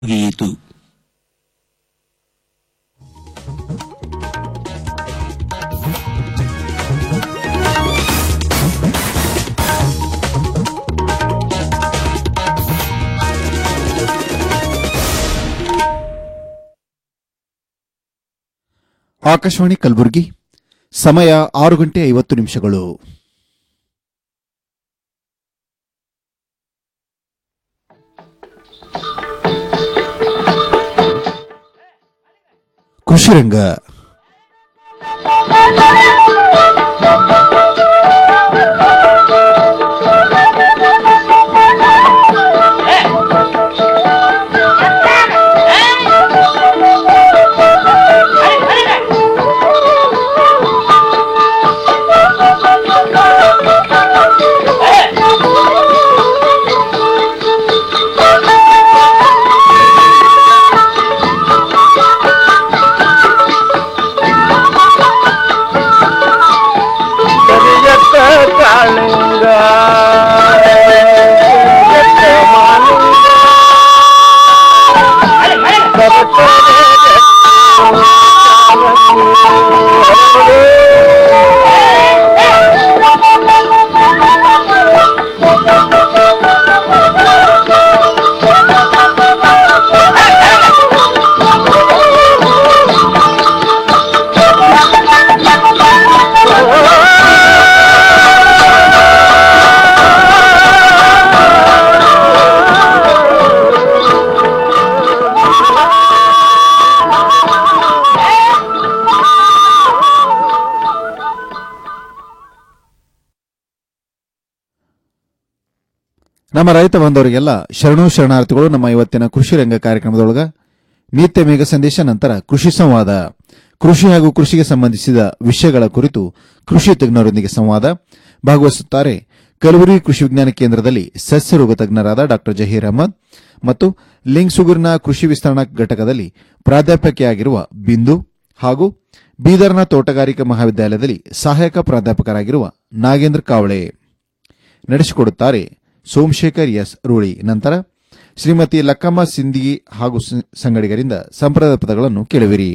ಮುಗಿಯಿತು ಆಕಾಶವಾಣಿ ಕಲಬುರಗಿ ಸಮಯ ಆರು ಗಂಟೆ ಐವತ್ತು ನಿಮಿಷಗಳು ಕೃಷಿ ರಂಗ ಕರಿಯತ್ತ ಕಾಳಿಂಗ ಕರಿಯತ್ತ ಮಾಲಿಂಗ ನಮ್ಮ ರೈತ ಬಾಂಧವರಿಗೆಲ್ಲ ಶರಣು ಶರಣಾರ್ಥಿಗಳು ನಮ್ಮ ಇವತ್ತಿನ ಕೃಷಿ ರಂಗ ಕಾರ್ಯಕ್ರಮದೊಳಗ ನಿತ್ಯ ಮೇಘ ಸಂದೇಶ ನಂತರ ಕೃಷಿ ಸಂವಾದ ಕೃಷಿ ಹಾಗೂ ಕೃಷಿಗೆ ಸಂಬಂಧಿಸಿದ ವಿಷಯಗಳ ಕುರಿತು ಕೃಷಿ ತಜ್ಞರೊಂದಿಗೆ ಸಂವಾದ ಭಾಗವಹಿಸುತ್ತಾರೆ ಕಲಬುರಗಿ ಕೃಷಿ ವಿಜ್ಞಾನ ಕೇಂದ್ರದಲ್ಲಿ ಸಸ್ಯ ರೋಗ ತಜ್ಞರಾದ ಡಾ ಜಹೀರ್ ಅಹಮದ್ ಮತ್ತು ಲಿಂಗ್ಸುಗೂರಿನ ಕೃಷಿ ವಿಸ್ತರಣಾ ಘಟಕದಲ್ಲಿ ಪ್ರಾಧ್ಯಾಪಕಿಯಾಗಿರುವ ಬಿಂದು ಹಾಗೂ ಬೀದರ್ನ ತೋಟಗಾರಿಕಾ ಮಹಾವಿದ್ಯಾಲಯದಲ್ಲಿ ಸಹಾಯಕ ಪ್ರಾಧ್ಯಾಪಕರಾಗಿರುವ ನಾಗೇಂದ್ರ ಕಾವಳೆ ನಡೆಸಿಕೊಡುತ್ತಾರೆ ಸೋಮಶೇಖರ್ ಎಸ್ ರೂಳಿ ನಂತರ ಶ್ರೀಮತಿ ಲಕ್ಕಮ್ಮ ಸಿಂದಿಗಿ ಹಾಗೂ ಸ- ಸಂಗಡಿಗರಿಂದ ಸಂಪ್ರದಾಯ ಪದಗಳನ್ನು ಕೇಳುವಿರಿ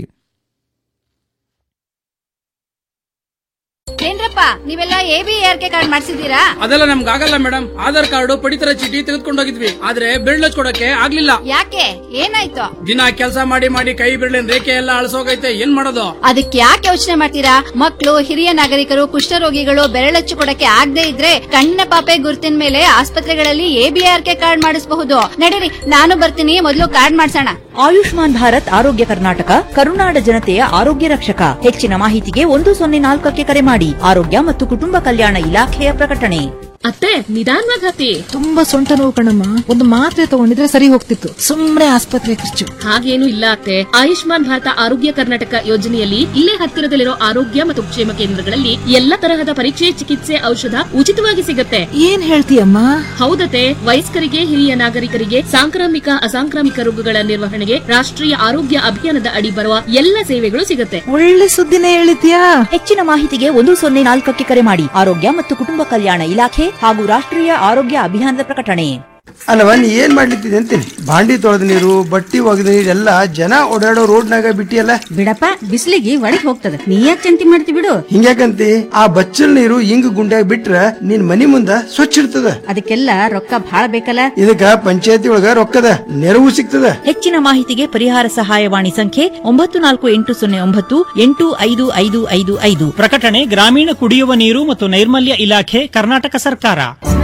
ಏನ್ರಪ್ಪ ನೀವೆಲ್ಲ A B R K card ಮಾಡಿಸಿದೀರಾ ಅದೆಲ್ಲ ನಮ್ಗೆ ಆಗಲ್ಲ ಮೇಡಮ್ ಆಧಾರ್ ಕಾರ್ಡ್ ಪಡಿತರ ಚೀಟಿ ತೆಗೆದುಕೊಂಡೋಗಿದ್ವಿ ಆದ್ರೆ ಬೆರಳು ಕೊಡಕ್ಕೆ ಆಗ್ಲಿಲ್ಲ ಯಾಕೆ ಏನಾಯ್ತು ದಿನ ಕೆಲಸ ಮಾಡಿ ಮಾಡಿ ಕೈ ಬೆರಳಿನ ರೇಖೆ ಎಲ್ಲ ಅಳಸೋಗೈತೆ ಏನ್ ಮಾಡೋದು ಅದಕ್ಕೆ ಯಾಕೆ ಯೋಚನೆ ಮಾಡ್ತೀರಾ ಮಕ್ಕಳು ಹಿರಿಯ ನಾಗರಿಕರು ಕುಷ್ಠರೋಗಿಗಳು ಬೆರಳಚ್ಚು ಕೊಡಕ್ಕೆ ಆಗದೆ ಇದ್ರೆ ಕಣ್ಣಿನ ಪಾಪೆ ಗುರುತಿನ ಮೇಲೆ ಆಸ್ಪತ್ರೆಗಳಲ್ಲಿ A B R K card ಮಾಡಿಸಬಹುದು ನಡೀರಿ ನಾನು ಬರ್ತೀನಿ ಮೊದಲು ಕಾರ್ಡ್ ಮಾಡ್ಸೋಣ ಆಯುಷ್ಮಾನ್ ಭಾರತ್ ಆರೋಗ್ಯ ಕರ್ನಾಟಕ ಕರುನಾಡ ಜನತೆಯ ಆರೋಗ್ಯ ರಕ್ಷಕ ಹೆಚ್ಚಿನ ಮಾಹಿತಿಗೆ ಒಂದು ಸೊನ್ನೆ ನಾಲ್ಕಕ್ಕೆ ಕರೆ ಮಾಡಿ ಆರೋಗ್ಯ ಮತ್ತು ಕುಟುಂಬ ಕಲ್ಯಾಣ ಇಲಾಖೆಯ ಪ್ರಕಟಣೆ ಅತ್ತೆ ನಿಧಾನವಾಗಿ ಹತ್ತಿ ತುಂಬಾ ಸೊಂಟ ನೋವು ಕಣಮ್ಮ ಒಂದು ಮಾತ್ರೆ ತಗೊಂಡಿದ್ರೆ ಸರಿ ಹೋಗ್ತಿತ್ತು ಸುಮ್ನೆ ಆಸ್ಪತ್ರೆ ಖರ್ಚು ಹಾಗೇನು ಇಲ್ಲ ಅತ್ತೆ ಆಯುಷ್ಮಾನ್ ಭಾರತ ಆರೋಗ್ಯ ಕರ್ನಾಟಕ ಯೋಜನೆಯಲ್ಲಿ ಇಲ್ಲೇ ಹತ್ತಿರದಲ್ಲಿರೋ ಆರೋಗ್ಯ ಮತ್ತು ಕ್ಷೇಮ ಕೇಂದ್ರಗಳಲ್ಲಿ ಎಲ್ಲ ತರಹದ ಪರೀಕ್ಷೆ ಚಿಕಿತ್ಸೆ ಔಷಧ ಉಚಿತವಾಗಿ ಸಿಗತ್ತೆ ಏನ್ ಹೇಳ್ತೀಯಮ್ಮ ಹೌದತೆ ವಯಸ್ಕರಿಗೆ ಹಿರಿಯ ನಾಗರಿಕರಿಗೆ ಸಾಂಕ್ರಾಮಿಕ ಅಸಾಂಕ್ರಾಮಿಕ ರೋಗಗಳ ನಿರ್ವಹಣೆಗೆ ರಾಷ್ಟ್ರೀಯ ಆರೋಗ್ಯ ಅಭಿಯಾನದ ಅಡಿ ಬರುವ ಎಲ್ಲ ಸೇವೆಗಳು ಸಿಗತ್ತೆ ಒಳ್ಳೆ ಸುದ್ದಿನೇ ಹೇಳಿದ್ಯಾ ಹೆಚ್ಚಿನ ಮಾಹಿತಿಗೆ ಒಂದು ಸೊನ್ನೆ ನಾಲ್ಕಕ್ಕೆ ಕರೆ ಮಾಡಿ ಆರೋಗ್ಯ ಮತ್ತು ಕುಟುಂಬ ಕಲ್ಯಾಣ ಇಲಾಖೆ ಹಾಗೂ ರಾಷ್ಟ್ರೀಯ ಆರೋಗ್ಯ ಅಭಿಯಾನದ ಪ್ರಕಟಣೆ ಅಲ್ಲವ ನೀ ಏನ್ ಮಾಡ್ಲಿತ್ತಿದೆ ಅಂತೀನಿ ಬಾಂಡಿ ತೊಳೆದ ನೀರು ಬಟ್ಟಿ ಒಗೆದ ನೀರು ಎಲ್ಲ ಜನ ಓಡಾಡೋ ರೋಡ್ನಾಗ ಬಿಟ್ಟಿಯಲ್ಲ ಬಿಡಪ್ಪ ಬಿಸಿಲಿಗೆ ಒಳಗ್ ಹೋಗ್ತದೆ ನೀ ಯಾಕೆ ಚಿಂತೆ ಮಾಡ್ತಿ ಬಿಡು ಹಿಂಗ್ಯಾಕಂತಿ ಆ ಬಚ್ಚಲ್ ನೀರು ಹಿಂಗ್ ಗುಂಡ್ಯಾಗ ಬಿಟ್ರ ನಿನ್ ಮನಿ ಮುಂದ ಸ್ವಚ್ಛ ಇರ್ತದ ಅದಕ್ಕೆಲ್ಲ ರೊಕ್ಕ ಭಾಳ ಬೇಕಲ್ಲ ಇದಕ್ಕ ಪಂಚಾಯತಿ ಒಳಗ ರೊಕ್ಕದ ನೆರವು ಸಿಗ್ತದ ಹೆಚ್ಚಿನ ಮಾಹಿತಿಗೆ ಪರಿಹಾರ ಸಹಾಯವಾಣಿ ಸಂಖ್ಯೆ ಒಂಬತ್ತು ನಾಲ್ಕು ಎಂಟು ಸೊನ್ನೆ ಒಂಬತ್ತು ಎಂಟು ಐದು ಐದು ಐದು ಐದು ಪ್ರಕಟಣೆ ಗ್ರಾಮೀಣ ಕುಡಿಯುವ ನೀರು ಮತ್ತು ನೈರ್ಮಲ್ಯ ಇಲಾಖೆ ಕರ್ನಾಟಕ ಸರ್ಕಾರ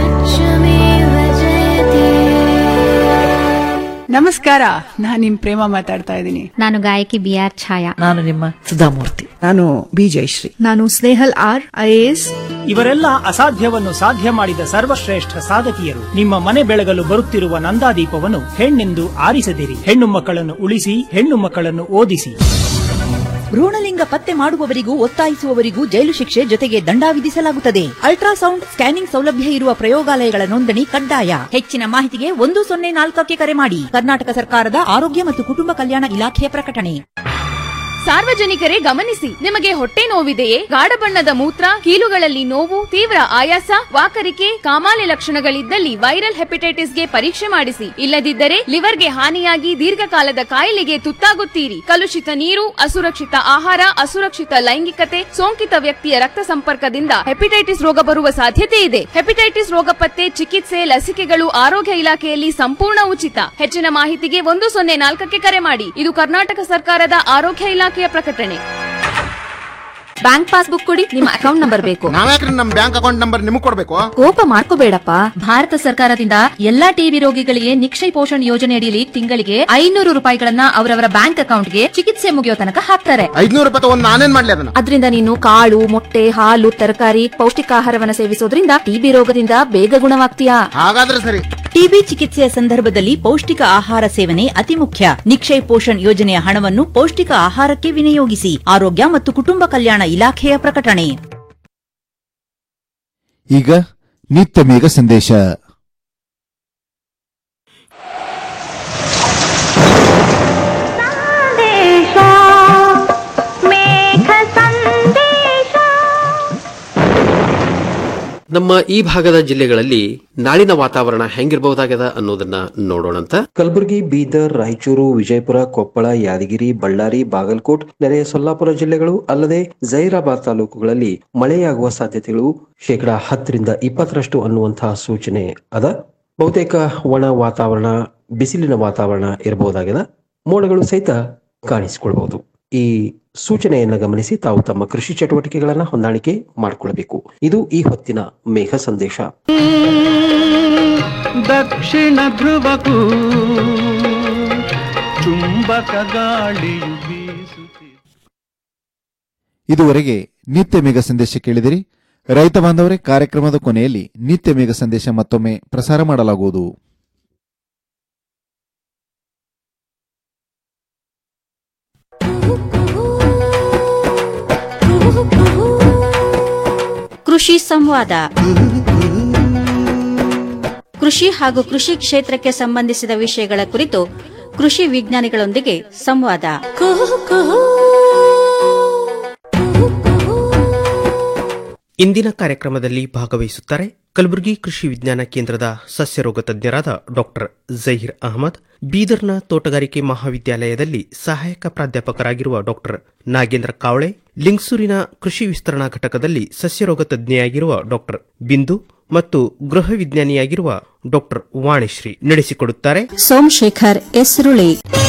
ನಮಸ್ಕಾರ ನಾನ್ ನಿಮ್ ಪ್ರೇಮ ಮಾತಾಡ್ತಾ ಇದ್ದೀನಿ ನಾನು ಗಾಯಕಿ ಬಿ ಆರ್ ಛಾಯಾ ನಾನು ನಿಮ್ಮ ಸುಧಾಮೂರ್ತಿ ನಾನು ಬಿ ಜಯಶ್ರೀ ನಾನು ಸ್ನೇಹಲ್ ಆರ್ ಐಎಎಸ್ ಇವರೆಲ್ಲ ಅಸಾಧ್ಯವನ್ನು ಸಾಧ್ಯ ಮಾಡಿದ ಸರ್ವಶ್ರೇಷ್ಠ ಸಾಧಕಿಯರು ನಿಮ್ಮ ಮನೆ ಬೆಳಗಲು ಬರುತ್ತಿರುವ ನಂದಾದೀಪವನ್ನು ಹೆಣ್ಣೆಂದು ಆರಿಸದಿರಿ ಹೆಣ್ಣು ಮಕ್ಕಳನ್ನು ಉಳಿಸಿ ಹೆಣ್ಣು ಮಕ್ಕಳನ್ನು ಓದಿಸಿ ಭ್ರೂಣಲಿಂಗ ಪತ್ತೆ ಮಾಡುವವರಿಗೂ ಒತ್ತಾಯಿಸುವವರಿಗೂ ಜೈಲು ಶಿಕ್ಷೆ ಜೊತೆಗೆ ದಂಡ ವಿಧಿಸಲಾಗುತ್ತದೆ ಅಲ್ಟ್ರಾಸೌಂಡ್ ಸ್ಕ್ಯಾನಿಂಗ್ ಸೌಲಭ್ಯ ಇರುವ ಪ್ರಯೋಗಾಲಯಗಳ ನೋಂದಣಿ ಕಡ್ಡಾಯ ಹೆಚ್ಚಿನ ಮಾಹಿತಿಗೆ ಒಂದು ಸೊನ್ನೆ ನಾಲ್ಕಕ್ಕೆ ಕರೆ ಮಾಡಿ ಕರ್ನಾಟಕ ಸರ್ಕಾರದ ಆರೋಗ್ಯ ಮತ್ತು ಕುಟುಂಬ ಕಲ್ಯಾಣ ಇಲಾಖೆಯ ಪ್ರಕಟಣೆ ಸಾರ್ವಜನಿಕರೇ ಗಮನಿಸಿ ನಿಮಗೆ ಹೊಟ್ಟೆ ನೋವಿದೆಯೇ ಗಾಢ ಬಣ್ಣದ ಮೂತ್ರ ಕೀಲುಗಳಲ್ಲಿ ನೋವು ತೀವ್ರ ಆಯಾಸ ವಾಕರಿಕೆ ಕಾಮಾಲೆ ಲಕ್ಷಣಗಳಿದ್ದಲ್ಲಿ ವೈರಲ್ ಹೆಪಟೈಟಿಸ್ಗೆ ಪರೀಕ್ಷೆ ಮಾಡಿಸಿ ಇಲ್ಲದಿದ್ದರೆ ಲಿವರ್ಗೆ ಹಾನಿಯಾಗಿ ದೀರ್ಘಕಾಲದ ಕಾಯಿಲೆಗೆ ತುತ್ತಾಗುತ್ತೀರಿ ಕಲುಷಿತ ನೀರು ಅಸುರಕ್ಷಿತ ಆಹಾರ ಅಸುರಕ್ಷಿತ ಲೈಂಗಿಕತೆ ಸೋಂಕಿತ ವ್ಯಕ್ತಿಯ ರಕ್ತ ಸಂಪರ್ಕದಿಂದ ಹೆಪಟೈಟಿಸ್ ರೋಗ ಬರುವ ಸಾಧ್ಯತೆ ಇದೆ ಹೆಪಟೈಟಿಸ್ ರೋಗ ಪತ್ತೆ ಚಿಕಿತ್ಸೆ ಲಸಿಕೆಗಳು ಆರೋಗ್ಯ ಇಲಾಖೆಯಲ್ಲಿ ಸಂಪೂರ್ಣ ಉಚಿತ ಹೆಚ್ಚಿನ ಮಾಹಿತಿಗೆ ಒಂದು ಸೊನ್ನೆ ನಾಲ್ಕಕ್ಕೆ ಕರೆ ಮಾಡಿ ಇದು ಕರ್ನಾಟಕ ಸರ್ಕಾರದ ಆರೋಗ್ಯ ಇಲಾಖೆಯ ಪ್ರಕಟಣೆ ಬ್ಯಾಂಕ್ ಪಾಸ್ಬುಕ್ ಕೊಡಿ ನಿಮ್ಮ ಅಕೌಂಟ್ ನಂಬರ್ ಬೇಕು ನಾವ್ಯಾಕ್ರಿ ನಮ್ ಬ್ಯಾಂಕ್ ಅಕೌಂಟ್ ನಂಬರ್ ನಿಮಗ್ ಕೊಡ್ಬೇಕು ಕೋಪ ಮಾಡ್ಕೋಬೇಡಪ್ಪ ಭಾರತ ಸರ್ಕಾರದಿಂದ ಎಲ್ಲಾ ಟಿಬಿ ರೋಗಿಗಳಿಗೆ ನಿಕ್ಷಯ ಪೋಷಣ್ ಯೋಜನೆ ಅಡಿಯಲ್ಲಿ ತಿಂಗಳಿಗೆ ಐನೂರು ರೂಪಾಯಿಗಳನ್ನ ಅವರವರ ಬ್ಯಾಂಕ್ ಅಕೌಂಟ್ಗೆ ಚಿಕಿತ್ಸೆ ಮುಗಿಯೋ ತನಕ ಹಾಕ್ತಾರೆ ಐದ್ನೂರು ರೂಪಾಯಿ ತಗೊಂಡ್ ನಾನೇನ್ ಮಾಡ್ಲಿ ಅದನ್ನ ಅದರಿಂದ ನೀನು ಕಾಳು ಮೊಟ್ಟೆ ಹಾಲು ತರಕಾರಿ ಪೌಷ್ಟಿಕಾಹಾರವನ್ನ ಸೇವಿಸೋದ್ರಿಂದ ಟಿಬಿ ರೋಗದಿಂದ ಬೇಗ ಗುಣವಾಗ್ತೀಯಾ ಹಾಗಾದ್ರೆ ಸರಿ ಟಿಬಿ ಚಿಕಿತ್ಸೆಯ ಸಂದರ್ಭದಲ್ಲಿ ಪೌಷ್ಟಿಕ ಆಹಾರ ಸೇವನೆ ಅತಿ ಮುಖ್ಯ ನಿಕ್ಷಯ್ ಪೋಷಣ್ ಯೋಜನೆಯ ಹಣವನ್ನು ಪೌಷ್ಟಿಕ ಆಹಾರಕ್ಕೆ ವಿನಿಯೋಗಿಸಿ ಆರೋಗ್ಯ ಮತ್ತು ಕುಟುಂಬ ಕಲ್ಯಾಣ ಇಲಾಖೆಯ ಪ್ರಕಟಣೆ ಈಗ ನಿತ್ಯ ಮೇಘ ಸಂದೇಶ ನಮ್ಮ ಈ ಭಾಗದ ಜಿಲ್ಲೆಗಳಲ್ಲಿ ನಾಳಿನ ವಾತಾವರಣ ಹೆಂಗಿರಬಹುದಾಗದ ಅನ್ನೋದನ್ನ ನೋಡೋಣಂತ ಕಲಬುರಗಿ ಬೀದರ್ ರಾಯಚೂರು ವಿಜಯಪುರ ಕೊಪ್ಪಳ ಯಾದಗಿರಿ ಬಳ್ಳಾರಿ ಬಾಗಲಕೋಟ್ ನೆರೆಯ ಸೊಲ್ಲಾಪುರ ಜಿಲ್ಲೆಗಳು ಅಲ್ಲದೆ ಜೈರಾಬಾದ್ ತಾಲೂಕುಗಳಲ್ಲಿ ಮಳೆಯಾಗುವ ಸಾಧ್ಯತೆಗಳು ಶೇಕಡಾ ಹತ್ತರಿಂದ ಇಪ್ಪತ್ತರಷ್ಟು ಅನ್ನುವಂತಹ ಸೂಚನೆ ಅದ ಬಹುತೇಕ ಒಣ ವಾತಾವರಣ ಬಿಸಿಲಿನ ವಾತಾವರಣ ಇರಬಹುದಾಗಿದೆ ಮೋಡಗಳು ಸಹಿತ ಕಾಣಿಸಿಕೊಳ್ಬಹುದು ಈ ಸೂಚನೆಯನ್ನ ಗಮನಿಸಿ ತಾವು ತಮ್ಮ ಕೃಷಿ ಚಟುವಟಿಕೆಗಳನ್ನ ಹೊಂದಾಣಿಕೆ ಮಾಡಿಕೊಳ್ಳಬೇಕು ಇದು ಈ ಹೊತ್ತಿನ ಮೇಘ ಸಂದೇಶ ದಕ್ಷಿಣ ಧ್ರುವಕ್ಕೂ ಚುಂಬಕ ಗಾಳಿಯು ಬೀಸುತ್ತಿದೆ ಇದುವರೆಗೆ ನಿತ್ಯ ಮೇಘ ಸಂದೇಶ ಕೇಳಿದಿರಿ ರೈತ ಬಾಂಧವರೇ ಕಾರ್ಯಕ್ರಮದ ಕೊನೆಯಲ್ಲಿ ನಿತ್ಯ ಮೇಘ ಸಂದೇಶ ಮತ್ತೊಮ್ಮೆ ಪ್ರಸಾರ ಮಾಡಲಾಗುವುದು ಕೃಷಿ ಸಂವಾದ ಕೃಷಿ ಹಾಗೂ ಕೃಷಿ ಕ್ಷೇತ್ರಕ್ಕೆ ಸಂಬಂಧಿಸಿದ ವಿಷಯಗಳ ಕುರಿತು ಕೃಷಿ ವಿಜ್ಞಾನಿಗಳೊಂದಿಗೆ ಸಂವಾದ ಇಂದಿನ ಕಾರ್ಯಕ್ರಮದಲ್ಲಿ ಭಾಗವಹಿಸುತ್ತಾರೆ ಕಲಬುರಗಿ ಕೃಷಿ ವಿಜ್ಞಾನ ಕೇಂದ್ರದ ಸಸ್ಯರೋಗ ತಜ್ಞರಾದ ಡಾಕ್ಟರ್ ಜಹೀರ್ ಅಹಮದ್ ಬೀದರ್ನ ತೋಟಗಾರಿಕೆ ಮಹಾವಿದ್ಯಾಲಯದಲ್ಲಿ ಸಹಾಯಕ ಪ್ರಾಧ್ಯಾಪಕರಾಗಿರುವ ಡಾಕ್ಟರ್ ನಾಗೇಂದ್ರ ಕಾವಳೆ ಲಿಂಗ್ಸೂರಿನ ಕೃಷಿ ವಿಸ್ತರಣಾ ಘಟಕದಲ್ಲಿ ಸಸ್ಯರೋಗ ತಜ್ಞೆಯಾಗಿರುವ ಡಾಕ್ಟರ್ ಬಿಂದು ಮತ್ತು ಗೃಹ ವಿಜ್ಞಾನಿಯಾಗಿರುವ ಡಾಕ್ಟರ್ ವಾಣಿಶ್ರೀ ನಡೆಸಿಕೊಡುತ್ತಾರೆ ಸೋಮಶೇಖರ್ ಎಸ್ರುಳಿ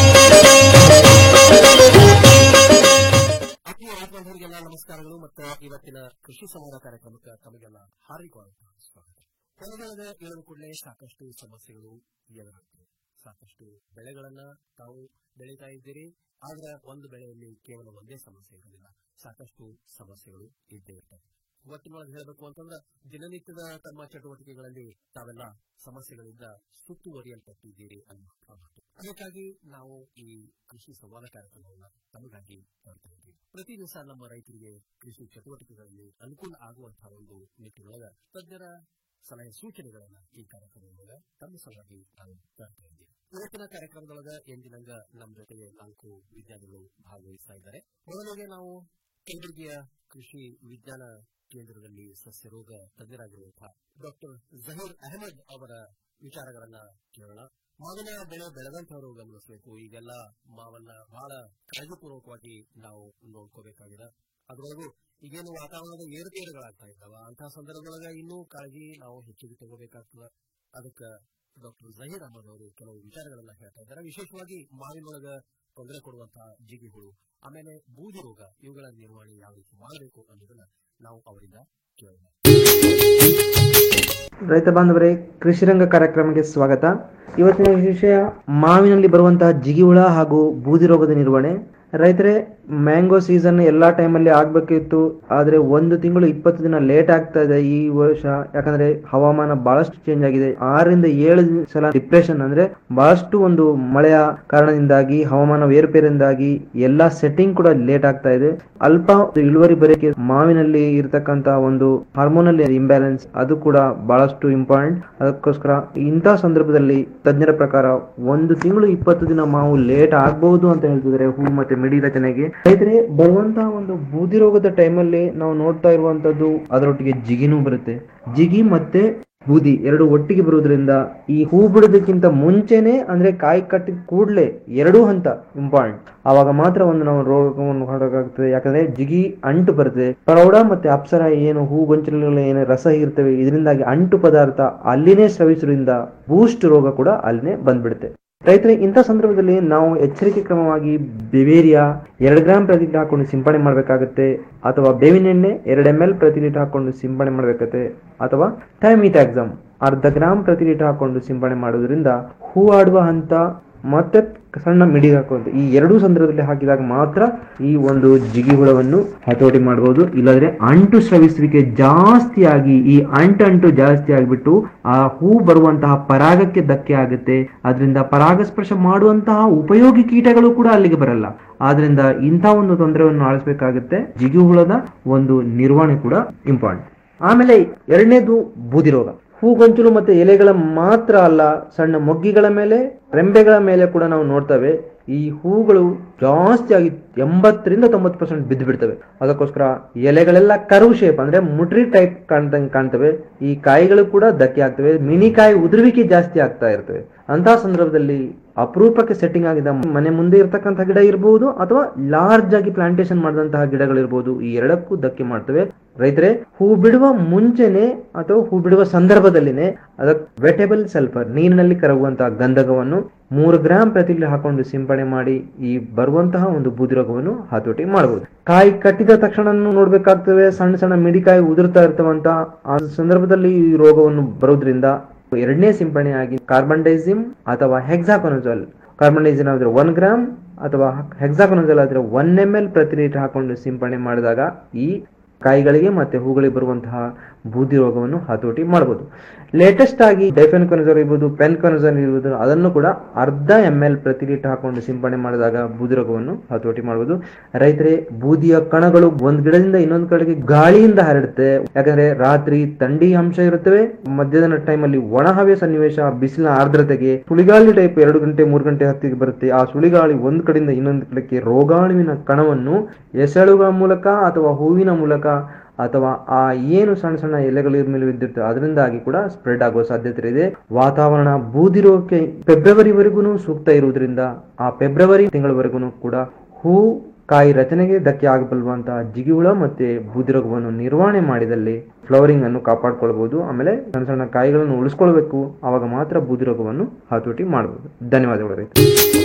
ಬಾಂಧವರಿಗೆಲ್ಲ ನಮಸ್ಕಾರಗಳು ಮತ್ತು ಇವತ್ತಿನ ಕೃಷಿ ಸಂವಾದ ಕಾರ್ಯಕ್ರಮಕ್ಕೆ ತಮಗೆಲ್ಲ ಹಾರ್ದಿಕವಾದಂತಹ ಸ್ವಾಗತ ಹೊಲದೊಳಗೆ ಇಳಿದ ಕೂಡಲೇ ಸಾಕಷ್ಟು ಸಮಸ್ಯೆಗಳು ಎದುರಾಗ್ತವೆ ಸಾಕಷ್ಟು ಬೆಳೆಗಳನ್ನ ತಾವು ಬೆಳೀತಾ ಇದ್ದೀರಿ ಆದ್ರೆ ಒಂದು ಬೆಳೆಯಲ್ಲಿ ಕೇವಲ ಒಂದೇ ಸಮಸ್ಯೆ ಇರೋದಿಲ್ಲ ಸಾಕಷ್ಟು ಸಮಸ್ಯೆಗಳು ಇದ್ದೇ ಇರ್ತವೆ ಒಟ್ಟಿನೊಳಗೆ ಹೇಳಬೇಕು ಅಂತಂದ್ರೆ ದಿನನಿತ್ಯದ ತಮ್ಮ ಚಟುವಟಿಕೆಗಳಲ್ಲಿ ತಾವೆಲ್ಲ ಸಮಸ್ಯೆಗಳಿಂದ ಸುತ್ತುವರಿಯಲ್ಪಟ್ಟಿದ್ದೀರಿ ಅನ್ನೋ ಮಾತು ಅದಕ್ಕಾಗಿ ನಾವು ಈ ಕೃಷಿ ಸಂವಾದ ಕಾರ್ಯಕ್ರಮವನ್ನು ತಮಗಾಗಿ ಮಾಡ್ತಾ ಇದ್ದೀವಿ ಪ್ರತಿ ದಿವಸ ನಮ್ಮ ರೈತರಿಗೆ ಕೃಷಿ ಚಟುವಟಿಕೆಗಳಲ್ಲಿ ಅನುಕೂಲ ಆಗುವಂತಹ ಒಂದು ನಿಟ್ಟಿನೊಳಗ ತಜ್ಞರ ಸಲಹೆ ಸೂಚನೆಗಳನ್ನ ಈ ಕಾರ್ಯಕ್ರಮದೊಳಗ ತಮ್ಮ ಸಲುವಾಗಿ ನಾವು ತರ್ತಾ ಇದ್ದೀವಿ ಇವತ್ತಿನ ಕಾರ್ಯಕ್ರಮದೊಳಗ ಎಂದಿನಂಗ ನಮ್ಮ ಜೊತೆಗೆ ನಾಲ್ಕು ವಿಜ್ಞಾನಿಗಳು ಭಾಗವಹಿಸ್ತಾ ಇದ್ದಾರೆ ಮೊದಲಿಗೆ ನಾವು ಕಲಬುರಗಿಯ ಕೃಷಿ ವಿಜ್ಞಾನ ಕೇಂದ್ರದಲ್ಲಿ ಸಸ್ಯ ರೋಗ ತಜ್ಞರಾಗಿರುವಂತಹ ಡಾಕ್ಟರ್ ಜಹೀರ್ ಅಹಮದ್ ಅವರ ವಿಚಾರಗಳನ್ನ ಕೇಳೋಣ ಮಾವಿನ ಬೆಳೆ ಬೆಳೆದಂತವರು ಗಮನಿಸಬೇಕು ಈಗೆಲ್ಲ ಮಾವನ್ನ ಬಹಳ ಕಾಳಜಿಪೂರ್ವಕವಾಗಿ ನಾವು ನೋಡ್ಕೋಬೇಕಾಗಿದೆ ಅದರೊಳಗೂ ಈಗೇನು ವಾತಾವರಣದ ಏರುಪೇರುಗಳಾಗ್ತಾ ಇದ್ದಾವ ಅಂತಹ ಸಂದರ್ಭದೊಳಗ ಇನ್ನೂ ಕಾಳಜಿ ನಾವು ಹೆಚ್ಚಿಗೆ ತಗೋಬೇಕಾಗ್ತದ ಅದಕ್ಕೆ ಡಾಕ್ಟರ್ ಜಹೀರ್ ಅಹಮದ್ ಅವರು ಕೆಲವು ವಿಚಾರಗಳನ್ನ ಹೇಳ್ತಾ ಇದ್ದಾರೆ ವಿಶೇಷವಾಗಿ ಮಾವಿನೊಳಗ ತೊಂದರೆ ಕೊಡುವಂತಹ ಜಿಗಿಹುಳು ಆಮೇಲೆ ಬೂದಿ ರೋಗ ಇವುಗಳ ನಿರ್ವಹಣೆ ಯಾವ ರೀತಿ ಮಾಡಬೇಕು ಅನ್ನೋದನ್ನ ನಾವು ಅವರಿಂದ ಕೇಳೋಣ ರೈತ ಬಾಂಧವರೇ ಕೃಷಿರಂಗ ಕಾರ್ಯಕ್ರಮಕ್ಕೆ ಸ್ವಾಗತ ಇವತ್ತಿನ ವಿಷಯ ಮಾವಿನಲ್ಲಿ ಬರುವಂತಹ ಜಿಗಿಹುಳ ಹಾಗೂ ಬೂದಿ ರೋಗದ ನಿರ್ವಹಣೆ ರೈತರೇ ಮ್ಯಾಂಗೋ ಸೀಸನ್ ಎಲ್ಲಾ ಟೈಮಲ್ಲಿ ಆಗ್ಬೇಕಿತ್ತು ಆದ್ರೆ ಒಂದು ತಿಂಗಳು ಇಪ್ಪತ್ತು ದಿನ ಲೇಟ್ ಆಗ್ತಾ ಇದೆ ಈ ವರ್ಷ ಯಾಕಂದ್ರೆ ಹವಾಮಾನ ಬಹಳಷ್ಟು ಚೇಂಜ್ ಆಗಿದೆ ಆರರಿಂದ ಏಳು ಸಲ ಡಿಪ್ರೆಷನ್ ಅಂದ್ರೆ ಬಹಳಷ್ಟು ಒಂದು ಮಳೆಯ ಕಾರಣದಿಂದಾಗಿ ಹವಾಮಾನ ಏರುಪೇರಿಂದಾಗಿ ಎಲ್ಲಾ ಸೆಟ್ಟಿಂಗ್ ಕೂಡ ಲೇಟ್ ಆಗ್ತಾ ಇದೆ ಅಲ್ಪ ಇಳುವರಿ ಬರೋಕೆ ಮಾವಿನಲ್ಲಿ ಇರತಕ್ಕಂತ ಒಂದು ಹಾರ್ಮೋನಲ್ ಇಂಬ್ಯಾಲೆನ್ಸ್ ಅದು ಕೂಡ ಬಹಳಷ್ಟು ಇಂಪಾರ್ಟೆಂಟ್ ಅದಕ್ಕೋಸ್ಕರ ಇಂತಹ ಸಂದರ್ಭದಲ್ಲಿ ತಜ್ಞರ ಪ್ರಕಾರ ಒಂದು ತಿಂಗಳು ಇಪ್ಪತ್ತು ದಿನ ಮಾವು ಲೇಟ್ ಆಗಬಹುದು ಅಂತ ಹೇಳ್ತಿದ್ದಾರೆ ಹೂ ಮತ್ತೆ ಮಿಡಿ ರಚನೆಗೆ ರೈತರೆ ಬರುವಂತಹ ಒಂದು ಬೂದಿ ರೋಗದ ಟೈಮಲ್ಲಿ ನಾವು ನೋಡ್ತಾ ಇರುವಂತದ್ದು ಅದರೊಟ್ಟಿಗೆ ಜಿಗಿನೂ ಬರುತ್ತೆ ಜಿಗಿ ಮತ್ತೆ ಬೂದಿ ಎರಡು ಒಟ್ಟಿಗೆ ಬರುವುದರಿಂದ ಈ ಹೂ ಬಿಡೋದಕ್ಕಿಂತ ಮುಂಚೆನೆ ಅಂದ್ರೆ ಕಾಯಿ ಕಟ್ಟಿದ ಕೂಡ್ಲೆ ಎರಡೂ ಹಂತ ಇಂಪಾರ್ಟೆಂಟ್ ಆವಾಗ ಮಾತ್ರ ಒಂದು ನಾವು ರೋಗವನ್ನು ಹೊರಗಾಗ್ತದೆ ಯಾಕಂದ್ರೆ ಜಿಗಿ ಅಂಟು ಬರುತ್ತೆ ಪ್ರೌಢ ಮತ್ತೆ ಅಪ್ಸರ ಏನು ಹೂ ಗೊಂಚಲುಗಳ ಏನು ರಸ ಇರ್ತವೆ ಇದರಿಂದಾಗಿ ಅಂಟು ಪದಾರ್ಥ ಅಲ್ಲಿನೇ ಸ್ರವಿಸುವುದರಿಂದ ಬೂಸ್ಟ್ ರೋಗ ಕೂಡ ಅಲ್ಲಿನೇ ಬಂದ್ಬಿಡುತ್ತೆ ರೈತರೆ ಇಂಥ ಸಂದರ್ಭದಲ್ಲಿ ನಾವು ಎಚ್ಚರಿಕೆ ಕ್ರಮವಾಗಿ ಬೆವೇರಿಯಾ ಎರಡು ಗ್ರಾಂ ಪ್ರತಿ ಲೀಟರ್ ಹಾಕೊಂಡು ಸಿಂಪಡಣೆ ಮಾಡಬೇಕಾಗುತ್ತೆ ಅಥವಾ ಬೇವಿನ ಎಣ್ಣೆ ಎರಡು ಎಂ ಎಲ್ ಪ್ರತಿ ಲೀಟರ್ ಹಾಕೊಂಡು ಸಿಂಪಡಣೆ ಮಾಡಬೇಕಾಗುತ್ತೆ ಅಥವಾ ಥೈಮಿಟಾಕ್ಸಮ್ ಅರ್ಧ ಗ್ರಾಂ ಪ್ರತಿ ಲೀಟರ್ ಹಾಕೊಂಡು ಸಿಂಪಡಣೆ ಮಾಡೋದ್ರಿಂದ ಹೂ ಆಡುವ ಹಂತ ಮತ್ತೆ ಸಣ್ಣ ಮಿಡಿ ಹಾಕುವಂತ ಈ ಎರಡೂ ಸಂದರ್ಭದಲ್ಲಿ ಹಾಕಿದಾಗ ಮಾತ್ರ ಈ ಒಂದು ಜಿಗಿ ಹುಳವನ್ನು ಹತೋಟಿ ಮಾಡಬಹುದು ಇಲ್ಲಾಂದ್ರೆ ಅಂಟು ಸ್ರವಿಸುವಿಕೆ ಜಾಸ್ತಿ ಆಗಿ ಈ ಅಂಟಂಟು ಜಾಸ್ತಿ ಆಗಿಬಿಟ್ಟು ಆ ಹೂ ಬರುವಂತಹ ಪರಾಗಕ್ಕೆ ಧಕ್ಕೆ ಆಗುತ್ತೆ ಅದರಿಂದ ಪರಾಗಸ್ಪರ್ಶ ಮಾಡುವಂತಹ ಉಪಯೋಗಿ ಕೀಟಗಳು ಕೂಡ ಅಲ್ಲಿಗೆ ಬರಲ್ಲ ಆದ್ರಿಂದ ಇಂಥ ಒಂದು ತೊಂದರೆಯನ್ನು ಆಳಿಸಬೇಕಾಗುತ್ತೆ ಜಿಗಿ ಹುಳದ ಒಂದು ನಿರ್ವಹಣೆ ಕೂಡ ಇಂಪಾರ್ಟೆಂಟ್ ಆಮೇಲೆ ಎರಡನೇದು ಬೂದಿ ರೋಗ ಹೂಗೊಂಚಲು ಮತ್ತೆ ಎಲೆಗಳ ಮಾತ್ರ ಅಲ್ಲ ಸಣ್ಣ ಮೊಗ್ಗಿಗಳ ಮೇಲೆ ರೆಂಬೆಗಳ ಮೇಲೆ ಕೂಡ ನಾವು ನೋಡ್ತೇವೆ ಈ ಹೂಗಳು ಜಾಸ್ತಿ ಆಗಿ ಎಂಬತ್ತರಿಂದ ತೊಂಬತ್ತು ಪರ್ಸೆಂಟ್ ಬಿದ್ದು ಬಿಡ್ತವೆ ಅದಕ್ಕೋಸ್ಕರ ಎಲೆಗಳೆಲ್ಲ ಕರ್ವ್ ಶೇಪ್ ಅಂದ್ರೆ ಮುಟ್ರಿ ಟೈಪ್ ಕಾಣ್ದಂಗೆ ಕಾಣ್ತವೆ ಈ ಕಾಯಿಗಳು ಕೂಡ ಧಕ್ಕೆ ಆಗ್ತವೆ ಮಿನಿ ಕಾಯಿ ಉದುರುವಿಕೆ ಜಾಸ್ತಿ ಆಗ್ತಾ ಇರ್ತವೆ ಅಂತಹ ಸಂದರ್ಭದಲ್ಲಿ ಅಪರೂಪಕ್ಕೆ ಸೆಟ್ಟಿಂಗ್ ಆಗಿದ ಮನೆ ಮುಂದೆ ಇರ್ತಕ್ಕಂಥ ಗಿಡ ಇರಬಹುದು ಅಥವಾ ಲಾರ್ಜ್ ಆಗಿ ಪ್ಲಾಂಟೇಶನ್ ಮಾಡಿದಂತಹ ಗಿಡಗಳಿರ್ಬೋದು ಈ ಎರಡಕ್ಕೂ ಧಕ್ಕೆ ಮಾಡ್ತವೆ ರೈತರೆ ಹೂ ಬಿಡುವ ಮುಂಚೆನೆ ಅಥವಾ ಹೂ ಬಿಡುವ ಸಂದರ್ಭದಲ್ಲಿನೇ ಅದಕ್ಕೆ ವೆಟೇಬಲ್ ಸಲ್ಫರ್ ನೀರಿನಲ್ಲಿ ಕರಗುವಂತಹ ಗಂಧಕವನ್ನು ಮೂರು ಗ್ರಾಂ ಪ್ರತಿ ಲೀಟರ್ ಹಾಕೊಂಡು ಸಿಂಪಡಣೆ ಮಾಡಿ ಈ ಬರುವಂತಹ ಒಂದು ಬೂದಿ ರೋಗವನ್ನು ಹತೋಟಿ ಮಾಡಬಹುದು ಕಾಯಿ ಕಟ್ಟಿದ ತಕ್ಷಣ ನೋಡ್ಬೇಕಾಗ್ತವೆ ಸಣ್ಣ ಸಣ್ಣ ಮಿಡಿಕಾಯಿ ಉದುರ್ತಾ ಇರ್ತವಂತ ಆ ಸಂದರ್ಭದಲ್ಲಿ ಈ ರೋಗವನ್ನು ಬರೋದ್ರಿಂದ ಎರಡನೇ ಸಿಂಪಡಣೆಯಾಗಿ ಕಾರ್ಬನ್ ಡೈಸಿಮ್ ಅಥವಾ ಹೆಕ್ಸಾಕೊನಜಾಲ್ ಕಾರ್ಬನ್ ಡೈಸಿಮ್ ಆದ್ರೆ ಒನ್ ಗ್ರಾಮ್ ಅಥವಾ ಹೆಕ್ಸಾಕೊನಜಾಲ್ ಆದ್ರೆ ಒನ್ ಎಂ ಎಲ್ ಪ್ರತಿ ಲೀಟರ್ ಹಾಕೊಂಡು ಸಿಂಪಡಣೆ ಮಾಡಿದಾಗ ಈ ಕಾಯಿಗಳಿಗೆ ಮತ್ತೆ ಹೂಗಳಿಗೆ ಬರುವಂತಹ ಬೂದಿ ರೋಗವನ್ನು ಹತೋಟಿ ಮಾಡಬಹುದು ಲೇಟೆಸ್ಟ್ ಆಗಿ ಡೈಫೆನ್ಕೊನಜಾಲ್ ಇರ್ಬೋದು ಪೆನ್ಕೊನಜಾಲ್ ಇರ್ಬೋದು ಅದನ್ನು ಕೂಡ ಅರ್ಧ ಎಂ ಎಲ್ ಪ್ರತಿ ಲೀಟರ್ ಹಾಕೊಂಡು ಸಿಂಪಡಣೆ ಮಾಡಿದಾಗ ಬೂದಿ ರೋಗವನ್ನು ಹತೋಟಿ ಮಾಡಬಹುದು ರೈತರೇ ಬೂದಿಯ ಕಣಗಳು ಒಂದ್ ಗಿಡದಿಂದ ಇನ್ನೊಂದು ಕಡೆಗೆ ಗಾಳಿಯಿಂದ ಹರಡುತ್ತೆ ಯಾಕಂದ್ರೆ ರಾತ್ರಿ ಥಂಡಿ ಅಂಶ ಇರುತ್ತವೆ ಮಧ್ಯಾಹ್ನ ಟೈಮಲ್ಲಿ ಒಣ ಹವೆ ಸನ್ನಿವೇಶ ಬಿಸಿಲಿನ ಆರ್ದ್ರತೆಗೆ ಸುಳಿಗಾಳಿ ಟೈಪ್ ಎರಡು ಗಂಟೆ ಮೂರು ಗಂಟೆ ಹತ್ತಿಗೆ ಬರುತ್ತೆ ಆ ಸುಳಿಗಾಳಿ ಒಂದ್ ಕಡೆಯಿಂದ ಇನ್ನೊಂದು ಕಡೆಗೆ ರೋಗಾಣುವಿನ ಕಣವನ್ನು ಎಸೆಳುವ ಮೂಲಕ ಅಥವಾ ಹೂವಿನ ಮೂಲಕ ಅಥವಾ ಆ ಏನು ಸಣ್ಣ ಸಣ್ಣ ಎಲೆಗಳ ಮೇಲೆ ಬಿದ್ದಿರ್ತವೆ ಅದರಿಂದಾಗಿ ಕೂಡ ಸ್ಪ್ರೆಡ್ ಆಗುವ ಸಾಧ್ಯತೆ ಇದೆ ವಾತಾವರಣ ಬೂದಿ ರೋಗಕ್ಕೆ ಫೆಬ್ರವರಿವರೆಗೂ ಸೂಕ್ತ ಇರುವುದರಿಂದ ಆ ಫೆಬ್ರವರಿ ತಿಂಗಳವರೆಗೂ ಕೂಡ ಹೂ ಕಾಯಿ ರಚನೆಗೆ ಧಕ್ಕೆ ಆಗಬಲ್ಲುವಂತಹ ಜಿಗಿಹುಳ ಮತ್ತೆ ಬೂದಿ ರೋಗವನ್ನು ನಿರ್ವಹಣೆ ಮಾಡಿದಲ್ಲಿ ಫ್ಲವರಿಂಗ್ ಅನ್ನು ಕಾಪಾಡ್ಕೊಳ್ಬಹುದು ಆಮೇಲೆ ಸಣ್ಣ ಸಣ್ಣ ಕಾಯಿಗಳನ್ನು ಉಳಿಸ್ಕೊಳ್ಬೇಕು ಆವಾಗ ಮಾತ್ರ ಬೂದಿ ರೋಗವನ್ನು ಹತೋಟಿ ಮಾಡಬಹುದು ಧನ್ಯವಾದಗಳು ರೈತ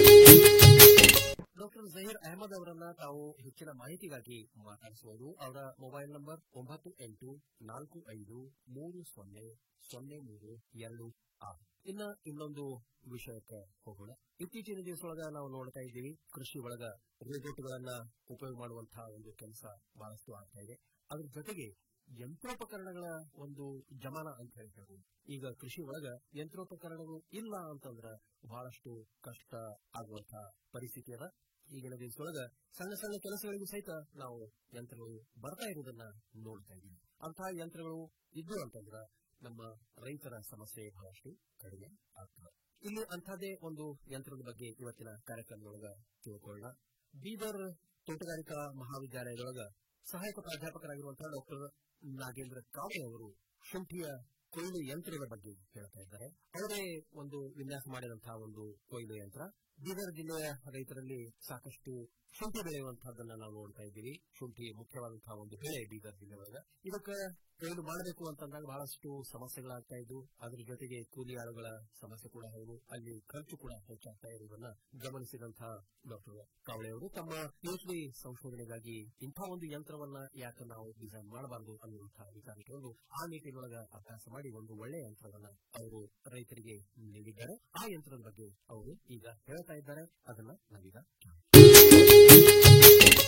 ಡಾಕ್ಟರ್ ಜಹೀರ್ ಅಹಮದ್ ಅವರನ್ನ ತಾವು ಹೆಚ್ಚಿನ ಮಾಹಿತಿಗಾಗಿ ಮಾತಾಡಿಸಬಹುದು ಅವರ ಮೊಬೈಲ್ ನಂಬರ್ ಒಂಬತ್ತು ಎಂಟು ನಾಲ್ಕು ಐದು ಮೂರು ಸೊನ್ನೆ ಸೊನ್ನೆ ಮೂರು ಎರಡು ಆರು ಇನ್ನ ಇನ್ನೊಂದು ವಿಷಯಕ್ಕೆ ಹೋಗೋಣ ಇತ್ತೀಚಿನ ದಿವಸದೊಳಗ ನಾವು ನೋಡ್ತಾ ಇದ್ದೀವಿ ಕೃಷಿ ಒಳಗ ರೋಬೋಟ್ಗಳನ್ನ ಉಪಯೋಗ ಮಾಡುವಂತಹ ಒಂದು ಕೆಲಸ ಬಹಳಷ್ಟು ಆಗ್ತಾ ಇದೆ ಅದ್ರ ಜೊತೆಗೆ ಯಂತ್ರೋಪಕರಣಗಳ ಒಂದು ಜಮಾನ ಅಂತ ಹೇಳ್ತೇವೆ ಈಗ ಕೃಷಿ ಒಳಗ ಯಂತ್ರೋಪಕರಣಗಳು ಇಲ್ಲ ಅಂತಂದ್ರ ಬಹಳಷ್ಟು ಕಷ್ಟ ಆಗುವಂತಹ ಪರಿಸ್ಥಿತಿ ಅದ ಈಗಿನ ದಿವಸದೊಳಗ ಸಣ್ಣ ಸಣ್ಣ ಕೆಲಸಗಳಿಗೂ ಸಹಿತ ನಾವು ಯಂತ್ರಗಳು ಬರ್ತಾ ಇರುವುದನ್ನ ನೋಡ್ತಾ ಇದ್ದೀವಿ ಅಂತಹ ಯಂತ್ರಗಳು ಇದ್ದು ಅಂತಂದ್ರ ನಮ್ಮ ರೈತರ ಸಮಸ್ಯೆ ಬಹಳಷ್ಟು ಕಡಿಮೆ ಆಗ್ತದೆ ಇಲ್ಲಿ ಅಂಥದ್ದೇ ಒಂದು ಯಂತ್ರದ ಬಗ್ಗೆ ಇವತ್ತಿನ ಕಾರ್ಯಕ್ರಮದೊಳಗ ತಿಳ್ಕೊಳ್ಳೋಣ ಬೀದರ್ ತೋಟಗಾರಿಕಾ ಮಹಾವಿದ್ಯಾಲಯದೊಳಗ ಸಹಾಯಕ ಪ್ರಾಧ್ಯಾಪಕರಾಗಿರುವಂತಹ ಡಾಕ್ಟರ್ ನಾಗೇಂದ್ರ ಕಾವೆ ಅವರು ಶುಂಠಿಯ ಕೊಯ್ಲು ಯಂತ್ರದ ಬಗ್ಗೆ ಹೇಳ್ತಾ ಇದ್ದಾರೆ ಅವರೇ ಒಂದು ವಿನ್ಯಾಸ ಮಾಡಿದಂತಹ ಒಂದು ಕೊಯ್ಲು ಯಂತ್ರ ಬೀದರ್ ಜಿಲ್ಲೆಯ ರೈತರಲ್ಲಿ ಸಾಕಷ್ಟು ಶುಂಠಿ ಬೆಳೆಯುವಂತಹದ್ದನ್ನ ನಾವು ನೋಡ್ತಾ ಇದ್ದೀವಿ ಶುಂಠಿ ಮುಖ್ಯವಾದಂತಹ ಒಂದು ಬೆಳೆ ಬೀದರ್ ಜಿಲ್ಲೆ ಒಳಗ ಇದಕ್ಕೆ ಕೊಯ್ಲು ಮಾಡಬೇಕು ಅಂತಂದಾಗ ಬಹಳಷ್ಟು ಸಮಸ್ಯೆಗಳಾಗ್ತಾ ಇದ್ವು ಅದ್ರ ಜೊತೆಗೆ ಕೂಲಿ ಆಳುಗಳ ಸಮಸ್ಯೆ ಕೂಡ ಹೌದು ಅಲ್ಲಿ ಖರ್ಚು ಕೂಡ ಹೆಚ್ಚಾಗ್ತಾ ಇರುವುದನ್ನ ಗಮನಿಸಿದಂತಹ ಡಾಕ್ಟರ್ ಕಾವಳೆ ಅವರು ತಮ್ಮ ಪಿಎಚ್ಡಿ ಸಂಶೋಧನೆಗಾಗಿ ಇಂಥ ಒಂದು ಯಂತ್ರವನ್ನ ಯಾಕೆ ನಾವು ಡಿಸೈನ್ ಮಾಡಬಾರದು ಅನ್ನುವಂತಹ ವಿಚಾರ ಇಟ್ಟುಕೊಂಡು ಆ ನಿಟ್ಟಿನೊಳಗ ಅಭ್ಯಾಸ ಮಾಡಿ ಒಂದು ಒಳ್ಳೆಯ ಯಂತ್ರವನ್ನ ಅವರು ರೈತರಿಗೆ ನೀಡಿದ್ದಾರೆ ಆ ಯಂತ್ರದ ಬಗ್ಗೆ ಅವರು ಈಗ ಹೇಳ್ತಾ ಇದ್ದಾರೆ ಅದನ್ನ ನಾವೀಗ ಕೇಳೋಣ.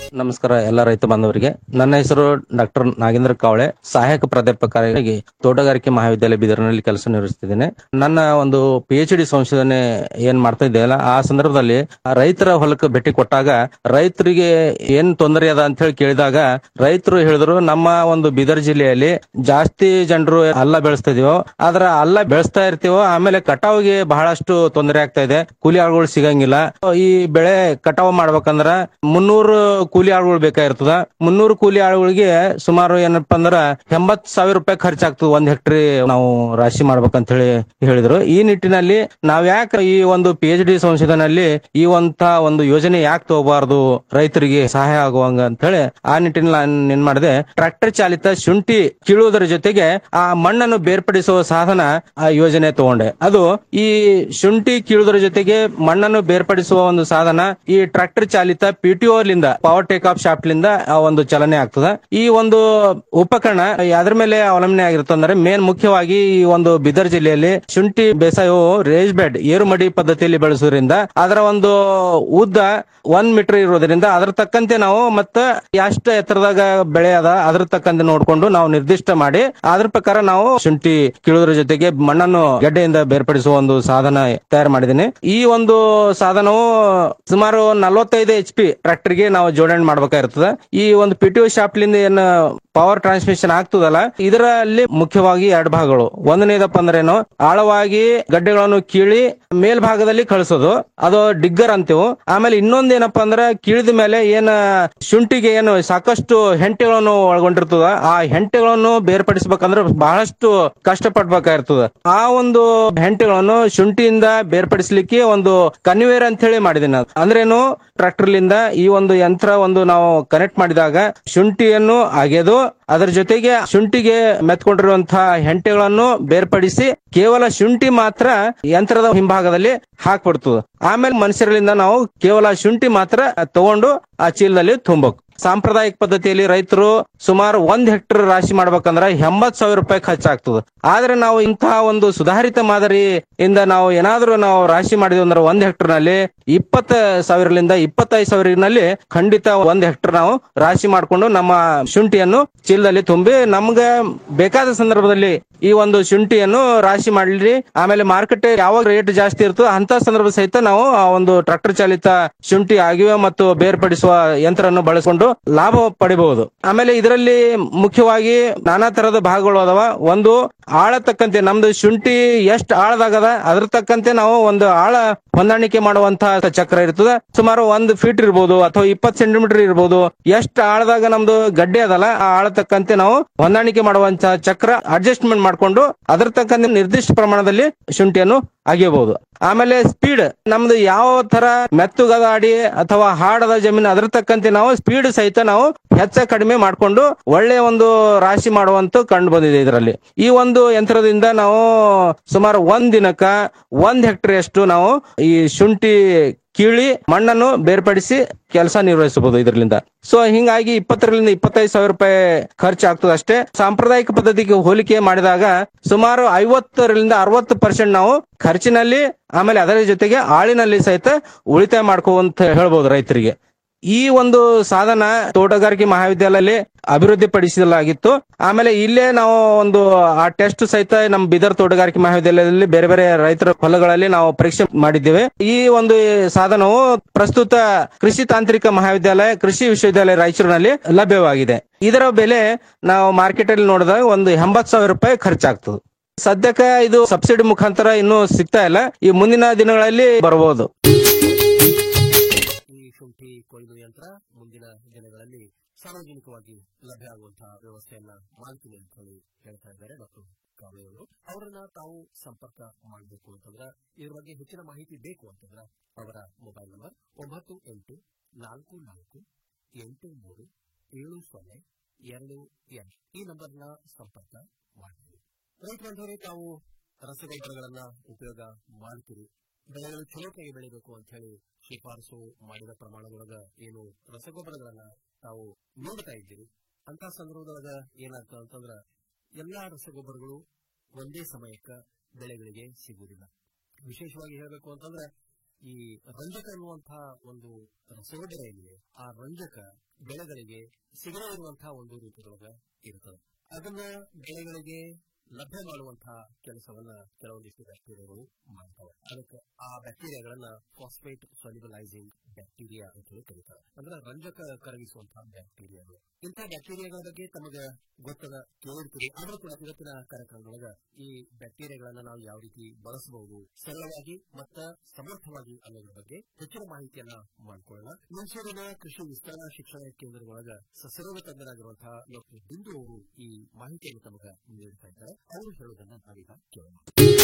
ನಮಸ್ಕಾರ ಎಲ್ಲ ರೈತ ಬಾಂಧವರಿಗೆ ನನ್ನ ಹೆಸರು ಡಾಕ್ಟರ್ ನಾಗೇಂದ್ರ ಕಾವಳೆ ಸಹಾಯಕ ಪ್ರಾಧ್ಯಾಪಕರಾಗಿ ತೋಟಗಾರಿಕೆ ಮಹಾವಿದ್ಯಾಲಯ ಬೀದರ್ನಲ್ಲಿ ಕೆಲಸ ನಿರ್ವಹಿಸ್ತಿದ್ದೇನೆ ನನ್ನ ಒಂದು ಪಿ ಎಚ್ ಡಿ ಸಂಶೋಧನೆ ಏನ್ ಮಾಡ್ತಾ ಇದ್ದೆಯಲ್ಲ ಆ ಸಂದರ್ಭದಲ್ಲಿ ಆ ರೈತರ ಹೊಲಕ್ಕೆ ಭೇಟಿ ಕೊಟ್ಟಾಗ ರೈತರಿಗೆ ಏನ್ ತೊಂದರೆ ಅದ ಅಂತ ಹೇಳಿ ಕೇಳಿದಾಗ ರೈತರು ಹೇಳಿದ್ರು ನಮ್ಮ ಒಂದು ಬೀದರ್ ಜಿಲ್ಲೆಯಲ್ಲಿ ಜಾಸ್ತಿ ಜನರು ಅಲ್ಲ ಬೆಳೆಸ್ತಾ ಇದೀವೋ ಆದ್ರ ಅಲ್ಲ ಬೆಳೆಸ್ತಾ ಇರ್ತೀವೋ ಆಮೇಲೆ ಕಟಾವಿಗೆ ಬಹಳಷ್ಟು ತೊಂದರೆ ಆಗ್ತಾ ಇದೆ ಕೂಲಿ ಆಳುಗಳು ಸಿಗಂಗಿಲ್ಲ ಈ ಬೆಳೆ ಕಟಾವು ಮಾಡ್ಬೇಕಂದ್ರ ಮುನ್ನೂರು ಕೂಲಿ ಆಳುಗಳು ಬೇಕಾಗಿರ್ತದ ಮುನ್ನೂರು ಕೂಲಿ ಆಳುಗಳಿಗೆ ಸುಮಾರು ಏನಪ್ಪಾ ಅಂದ್ರ ಎಂಬತ್ ಸಾವಿರ ರೂಪಾಯಿ ಖರ್ಚಾಗ್ತದೆ ಒಂದ್ ಹೆಕ್ಟರಿ ನಾವು ರಾಶಿ ಮಾಡ್ಬೇಕಂತ ಹೇಳಿ ಹೇಳಿದ್ರು ಈ ನಿಟ್ಟಿನಲ್ಲಿ ನಾವ್ ಯಾಕೆ ಈ ಒಂದು ಪಿ ಎಚ್ ಡಿ ಸಂಶೋಧನೆಯಲ್ಲಿ ಈ ಒಂತ ಒಂದು ಯೋಜನೆ ಯಾಕೆ ತಗೋಬಾರ್ದು ರೈತರಿಗೆ ಸಹಾಯ ಆಗುವಂಗ ಅಂತ ಹೇಳಿ ಆ ನಿಟ್ಟಿನಲ್ಲಿ ನಾನು ಏನ್ ಮಾಡಿದೆ ಟ್ರಾಕ್ಟರ್ ಚಾಲಿತ ಶುಂಠಿ ಕೀಳುವುದರ ಜೊತೆಗೆ ಆ ಮಣ್ಣನ್ನು ಬೇರ್ಪಡಿಸುವ ಸಾಧನ ಆ ಯೋಜನೆ ತಗೊಂಡೆ ಅದು ಈ ಶುಂಠಿ ಕೀಳುವುದರ ಜೊತೆಗೆ ಮಣ್ಣನ್ನು ಬೇರ್ಪಡಿಸುವ ಒಂದು ಸಾಧನ ಈ ಟ್ರಾಕ್ಟರ್ ಚಾಲಿತ ಪಿಟಿಒ ಲಿಂದ ಪವರ್ ಟೇಕ್ ಆಫ್ ಶಾಫ್ಟ್ ಲಿಂದ ಆ ಒಂದು ಚಲನೆ ಆಗ್ತದ ಈ ಒಂದು ಉಪಕರಣ ಯಾವ್ದ್ರ ಮೇಲೆ ಅವಲಂಬನೆ ಆಗಿರುತ್ತೆ ಅಂದ್ರೆ ಮೇನ್ ಮುಖ್ಯವಾಗಿ ಈ ಒಂದು ಬೀದರ್ ಜಿಲ್ಲೆಯಲ್ಲಿ ಶುಂಠಿ ಬೇಸಾಯವು ರೇಜ್ ಬೆಡ್ ಏರುಮಡಿ ಪದ್ಧತಿಯಲ್ಲಿ ಬೆಳೆಸೋದ್ರಿಂದ ಅದರ ಒಂದು ಉದ್ದ ಒಂದ್ ಮೀಟರ್ ಇರೋದ್ರಿಂದ ಅದ್ರ ತಕ್ಕಂತೆ ನಾವು ಮತ್ತ ಎಷ್ಟು ಎತ್ತರದಾಗ ಬೆಳೆ ಅದ ಅದ್ರ ತಕ್ಕಂತೆ ನೋಡ್ಕೊಂಡು ನಾವು ನಿರ್ದಿಷ್ಟ ಮಾಡಿ ಅದ್ರ ಪ್ರಕಾರ ನಾವು ಶುಂಠಿ ಕೀಳೋದ್ರ ಜೊತೆಗೆ ಮಣ್ಣನ್ನು ಗೆಡ್ಡೆಯಿಂದ ಬೇರ್ಪಡಿಸುವ ಒಂದು ಸಾಧನ ತಯಾರು ಮಾಡಿದ್ದೀನಿ ಈ ಒಂದು ಸಾಧನವು ಸುಮಾರು ನಲವತ್ತೈದು ಎಚ್ ಪಿ ಟ್ರಾಕ್ಟರ್ಗೆ ನಾವು ಜೋಡಣೆ ಮಾಡ್ಬೇಕಾಗಿರ್ತದೆ ಈ ಒಂದು ಪಿ ಟಿ ಶಾಫ್ಟ್ ಲಿಂದ ಏನು ಪವರ್ ಟ್ರಾನ್ಸ್ಮಿಷನ್ ಆಗ್ತದಲ್ಲ ಇದರಲ್ಲಿ ಮುಖ್ಯವಾಗಿ ಎರಡು ಭಾಗಗಳು ಒಂದನೇದಪ್ಪ ಅಂದ್ರೇನು ಆಳವಾಗಿ ಗಡ್ಡೆಗಳನ್ನು ಕೀಳಿ ಮೇಲ್ಭಾಗದಲ್ಲಿ ಕಳಿಸೋದು ಅದು ಡಿಗ್ಗರ್ ಅಂತೀವು ಆಮೇಲೆ ಇನ್ನೊಂದೇನಪ್ಪ ಅಂದ್ರೆ ಕೀಳಿದ ಮೇಲೆ ಏನ ಶುಂಠಿಗೆ ಏನು ಸಾಕಷ್ಟು ಹೆಂಟೆಗಳನ್ನು ಒಳಗೊಂಡಿರ್ತದ ಆ ಹೆಂಟೆಗಳನ್ನು ಬೇರ್ಪಡಿಸಬೇಕಂದ್ರೆ ಬಹಳಷ್ಟು ಕಷ್ಟ ಪಡ್ಬೇಕಾಗಿರ್ತದ ಆ ಒಂದು ಹೆಂಟೆಗಳನ್ನು ಶುಂಠಿಯಿಂದ ಬೇರ್ಪಡಿಸಲಿಕ್ಕೆ ಒಂದು ಕನ್ವೇರ್ ಅಂತ ಹೇಳಿ ಮಾಡಿದ್ದೀನಿ ನಾನು. ಅಂದ್ರೇನು ಟ್ರಾಕ್ಟರ್ಲಿಂದ ಈ ಒಂದು ಯಂತ್ರ ಒಂದು ನಾವು ಕನೆಕ್ಟ್ ಮಾಡಿದಾಗ ಶುಂಠಿಯನ್ನು ಅಗೆದು ಅದರ ಜೊತೆಗೆ ಶುಂಠಿಗೆ ಮೆತ್ಕೊಂಡಿರುವಂತಹ ಹೆಂಟೆಗಳನ್ನು ಬೇರ್ಪಡಿಸಿ ಕೇವಲ ಶುಂಠಿ ಮಾತ್ರ ಯಂತ್ರದ ಹಿಂಭಾಗದಲ್ಲಿ ಹಾಕ್ಬಿಡ್ತದೆ ಆಮೇಲೆ ಮನುಷ್ಯರಿಂದ ನಾವು ಕೇವಲ ಶುಂಠಿ ಮಾತ್ರ ತಗೊಂಡು ಆ ಚೀಲದಲ್ಲಿ ತುಂಬಬೇಕು ಸಾಂಪ್ರದಾಯಿಕ ಪದ್ಧತಿಯಲ್ಲಿ ರೈತರು ಸುಮಾರು ಒಂದ್ ಹೆಕ್ಟರ್ ರಾಶಿ ಮಾಡ್ಬೇಕಂದ್ರ ಎಂಬತ್ ಸಾವಿರ ರೂಪಾಯಿ ಖರ್ಚಾಗ್ತದೆ ಆದ್ರೆ ನಾವು ಇಂತಹ ಒಂದು ಸುಧಾರಿತ ಮಾದರಿ ಇಂದ ನಾವು ಏನಾದ್ರೂ ನಾವು ರಾಶಿ ಮಾಡಿದ್ವಿ ಅಂದ್ರೆ ಒಂದ್ ಹೆಕ್ಟರ್ ನಲ್ಲಿ ಇಪ್ಪತ್ತ ಸಾವಿರಲಿಂದ ಇಪ್ಪತ್ತೈದು ಸಾವಿರನಲ್ಲಿ ಖಂಡಿತ ಒಂದ್ ಹೆಕ್ಟರ್ ನಾವು ರಾಶಿ ಮಾಡ್ಕೊಂಡು ನಮ್ಮ ಶುಂಠಿಯನ್ನು ಚೀಲದಲ್ಲಿ ತುಂಬಿ ನಮ್ಗೆ ಬೇಕಾದ ಸಂದರ್ಭದಲ್ಲಿ ಈ ಒಂದು ಶುಂಠಿಯನ್ನು ರಾಶಿ ಮಾಡ್ಲಿ ಆಮೇಲೆ ಮಾರ್ಕೆಟ್ ಯಾವಾಗ ರೇಟ್ ಜಾಸ್ತಿ ಇರ್ತೋ ಅಂತ ಸಂದರ್ಭ ಸಹಿತ ನಾವು ಆ ಒಂದು ಟ್ರಾಕ್ಟರ್ ಚಾಲಿತ ಶುಂಠಿ ಆಗಿವೆ ಮತ್ತು ಬೇರ್ಪಡಿಸುವ ಯಂತ್ರವನ್ನು ಬಳಸಿಕೊಂಡು ಲಾಭ ಪಡಿಬಹುದು ಆಮೇಲೆ ಇದರಲ್ಲಿ ಮುಖ್ಯವಾಗಿ ನಾನಾ ತರದ ಭಾಗಗಳು ಅದಾವ ಒಂದು ಆಳ ತಕ್ಕಂತೆ ನಮ್ದು ಶುಂಠಿ ಎಷ್ಟು ಆಳದಾಗದ ಅದ್ರ ತಕ್ಕಂತೆ ನಾವು ಒಂದು ಆಳ ಹೊಂದಾಣಿಕೆ ಮಾಡುವಂತಹ ಚಕ್ರ ಇರ್ತದೆ ಸುಮಾರು ಒಂದು ಫೀಟ್ ಇರ್ಬೋದು ಅಥವಾ ಇಪ್ಪತ್ತು ಸೆಂಟಿಮೀಟರ್ ಇರ್ಬೋದು ಎಷ್ಟು ಆಳದಾಗ ನಮ್ದು ಗಡ್ಡೆ ಅದಲ್ಲ ಆ ಆಳ ತಕ್ಕಂತೆ ನಾವು ಹೊಂದಾಣಿಕೆ ಮಾಡುವಂತಹ ಚಕ್ರ ಅಡ್ಜಸ್ಟ್ಮೆಂಟ್ ಮಾಡ್ಕೊಂಡು ಅದ್ರ ತಕ್ಕಂತೆ ನಿರ್ದಿಷ್ಟ ಪ್ರಮಾಣದಲ್ಲಿ ಶುಂಠಿಯನ್ನು ಅಗೆಯಬಹುದು ಆಮೇಲೆ ಸ್ಪೀಡ್ ನಮ್ದು ಯಾವ ತರ ಮೆತ್ತುಗದಾಡಿ ಅಥವಾ ಹಾಡದ ಜಮೀನು ಅದ್ರ ತಕ್ಕಂತೆ ನಾವು ಸ್ಪೀಡ್ ಸಹಿತ ನಾವು ಹೆಚ್ಚ ಕಡಿಮೆ ಮಾಡ್ಕೊಂಡು ಒಳ್ಳೆ ಒಂದು ರಾಶಿ ಮಾಡುವಂತ ಕಂಡು ಬಂದಿದೆ ಇದರಲ್ಲಿ ಈ ಒಂದು ಯಂತ್ರದಿಂದ ನಾವು ಸುಮಾರು ಒಂದ್ ದಿನಕ್ಕ ಒಂದ್ ಹೆಕ್ಟರ್ ಅಷ್ಟು ನಾವು ಈ ಶುಂಠಿ ಕೀಳಿ ಮಣ್ಣನ್ನು ಬೇರ್ಪಡಿಸಿ ಕೆಲಸ ನಿರ್ವಹಿಸಬಹುದು ಇದರಿಂದ ಸೊ ಹಿಂಗಾಗಿ ಇಪ್ಪತ್ತರಿಂದ ಇಪ್ಪತ್ತೈದು ಸಾವಿರ ರೂಪಾಯಿ ಖರ್ಚು ಆಗ್ತದೆ ಅಷ್ಟೇ ಸಾಂಪ್ರದಾಯಿಕ ಪದ್ಧತಿಗೆ ಹೋಲಿಕೆ ಮಾಡಿದಾಗ ಸುಮಾರು ಐವತ್ತರಿಂದ ಅರವತ್ತು ಪರ್ಸೆಂಟ್ ನಾವು ಖರ್ಚಿನಲ್ಲಿ ಆಮೇಲೆ ಅದರ ಜೊತೆಗೆ ಆಳಿನಲ್ಲಿ ಸಹಿತ ಉಳಿತಾಯ ಮಾಡ್ಕೋವಂತ ಹೇಳ್ಬೋದು ರೈತರಿಗೆ ಈ ಒಂದು ಸಾಧನ ತೋಟಗಾರಿಕೆ ಮಹಾವಿದ್ಯಾಲಯದಲ್ಲಿ ಅಭಿವೃದ್ಧಿ ಪಡಿಸಲಾಗಿತ್ತು ಆಮೇಲೆ ಇಲ್ಲೇ ನಾವು ಒಂದು ಆ ಟೆಸ್ಟ್ ಸಹಿತ ನಮ್ಮ ಬೀದರ್ ತೋಟಗಾರಿಕೆ ಮಹಾವಿದ್ಯಾಲಯದಲ್ಲಿ ಬೇರೆ ಬೇರೆ ರೈತರ ಹೊಲಗಳಲ್ಲಿ ನಾವು ಪರೀಕ್ಷೆ ಮಾಡಿದ್ದೇವೆ ಈ ಒಂದು ಸಾಧನವು ಪ್ರಸ್ತುತ ಕೃಷಿ ತಾಂತ್ರಿಕ ಮಹಾವಿದ್ಯಾಲಯ ಕೃಷಿ ವಿಶ್ವವಿದ್ಯಾಲಯ ರಾಯಚೂರಿನಲ್ಲಿ ಲಭ್ಯವಾಗಿದೆ ಇದರ ಬೆಲೆ ನಾವು ಮಾರ್ಕೆಟ್ ಅಲ್ಲಿ ನೋಡಿದಾಗ ಒಂದು ಎಂಬತ್ ಸಾವಿರ ರೂಪಾಯಿ ಖರ್ಚಾಗ್ತದೆ ಸದ್ಯಕ್ಕೆ ಇದು ಸಬ್ಸಿಡಿ ಮುಖಾಂತರ ಇನ್ನೂ ಸಿಗ್ತಾ ಇಲ್ಲ ಈ ಮುಂದಿನ ದಿನಗಳಲ್ಲಿ ಬರಬಹುದು ಈ ಶುಂಠಿ ಕೊಯ್ಲು ಯಂತ್ರ ಮುಂದಿನ ದಿನಗಳಲ್ಲಿ ಸಾರ್ವಜನಿಕವಾಗಿ ಲಭ್ಯ ಆಗುವಂತಹ ವ್ಯವಸ್ಥೆಯನ್ನ ಮಾಡ್ತೀನಿ ಅಂತ ಹೇಳಿ ಹೇಳ್ತಾ ಇದ್ದಾರೆ ಡಾಕ್ಟರ್ ಕಾವಳೆ ಅವರು ಅವರನ್ನ ತಾವು ಸಂಪರ್ಕ ಮಾಡಬೇಕು ಅಂತಂದ್ರ ಇದ್ರ ಬಗ್ಗೆ ಹೆಚ್ಚಿನ ಮಾಹಿತಿ ಬೇಕು ಅಂತಂದ್ರ ಅವರ ಮೊಬೈಲ್ ನಂಬರ್ ಒಂಬತ್ತು ಎಂಟು ನಾಲ್ಕು ನಾಲ್ಕು ಎಂಟು ಮೂರು ಏಳು ಸೊನ್ನೆ ಎರಡು ಎಂಟು ಈ ನಂಬರ್ನ ಸಂಪರ್ಕ ಮಾಡ್ತೀವಿ ರೈತ ಬಾಂಧವರೇ ತಾವು ರಸಗೊಬ್ಬರಗಳನ್ನ ಉಪಯೋಗ ಮಾಡ್ತೀರಿ ಬೆಳೆಗಳು ಚಲೋಕಾಗಿ ಬೆಳಿಬೇಕು ಅಂತ ಹೇಳಿ ಶಿಫಾರಸು ಮಾಡಿದ ಪ್ರಮಾಣದೊಳಗ ಏನು ರಸಗೊಬ್ಬರಗಳನ್ನ ತಾವು ನೋಡ್ತಾ ಇದ್ದೀರಿ ಅಂತ ಸಂದರ್ಭದೊಳಗ ಏನಾಗ್ತದೆ ಅಂತಂದ್ರ ಎಲ್ಲಾ ರಸಗೊಬ್ಬರಗಳು ಒಂದೇ ಸಮಯಕ್ಕ ಬೆಳೆಗಳಿಗೆ ಸಿಗುವುದಿಲ್ಲ ವಿಶೇಷವಾಗಿ ಹೇಳಬೇಕು ಅಂತಂದ್ರೆ ಈ ರಂಜಕ ಅನ್ನುವಂತಹ ಒಂದು ರಸಗೊಬ್ಬರ ಏನಿದೆ ಆ ರಂಜಕ ಬೆಳೆಗಳಿಗೆ ಸಿಗದೇ ಇರುವಂತಹ ಒಂದು ರೂಪದೊಳಗ ಇರ್ತದೆ ಅದನ್ನ ಬೆಳೆಗಳಿಗೆ ಲಭ್ಯ ಮಾಡುವಂತಹ ಕೆಲಸವನ್ನ ಕೆಲವೊಂದಿಷ್ಟು ಬ್ಯಾಕ್ಟೀರಿಯಾಗಳು ಮಾಡ್ತವೆ ಅದಕ್ಕೆ ಆ ಬ್ಯಾಕ್ಟೀರಿಯಾಗಳನ್ನ ಫಾಸ್ಫೇಟ್ ಸೊಲಿಬಲೈಸಿಂಗ್ ಬ್ಯಾಕ್ಟೀರಿಯಾ ಅಂತ ಹೇಳಿ ಕರೀತಾರೆ ಅಂದ್ರೆ ರಂಜಕ ಕರಗಿಸುವಂತಹ ಬ್ಯಾಕ್ಟೀರಿಯಾಗಳು ಇಂತಹ ಬ್ಯಾಕ್ಟೀರಿಯಾಗಳ ಬಗ್ಗೆ ತಮಗೆ ಗೊತ್ತದ ಕೇಳಿರ್ತೀರಿ ಆದ್ರೂ ಕೂಡ ಇವತ್ತಿನ ಕಾರ್ಯಕ್ರಮದೊಳಗ ಈ ಬ್ಯಾಕ್ಟೀರಿಯಾಗಳನ್ನ ನಾವು ಯಾವ ರೀತಿ ಬಳಸಬಹುದು ಸರಳವಾಗಿ ಮತ್ತ ಸಮರ್ಥವಾಗಿ ಅನ್ನೋದ್ರ ಬಗ್ಗೆ ಹೆಚ್ಚಿನ ಮಾಹಿತಿಯನ್ನ ಮಾಡಿಕೊಳ್ಳೋಣ ಮೈಸೂರಿನ ಕೃಷಿ ವಿಸ್ತರಣಾ ಶಿಕ್ಷಣ ಕೇಂದ್ರದೊಳಗ ಸಸ್ಯರೋಗ ತಜ್ಞರಾಗಿರುವಂತಹ ಡಾಕ್ಟರ್ ಬಿಂದು ಅವರು ಈ ಮಾಹಿತಿಯನ್ನು ತಮಗೆ ನೀಡ್ತಾ ಇದ್ದಾರೆ ಅವರು ಹೇಳುವುದನ್ನ ನಾವೀಗ ಕೇಳೋಣ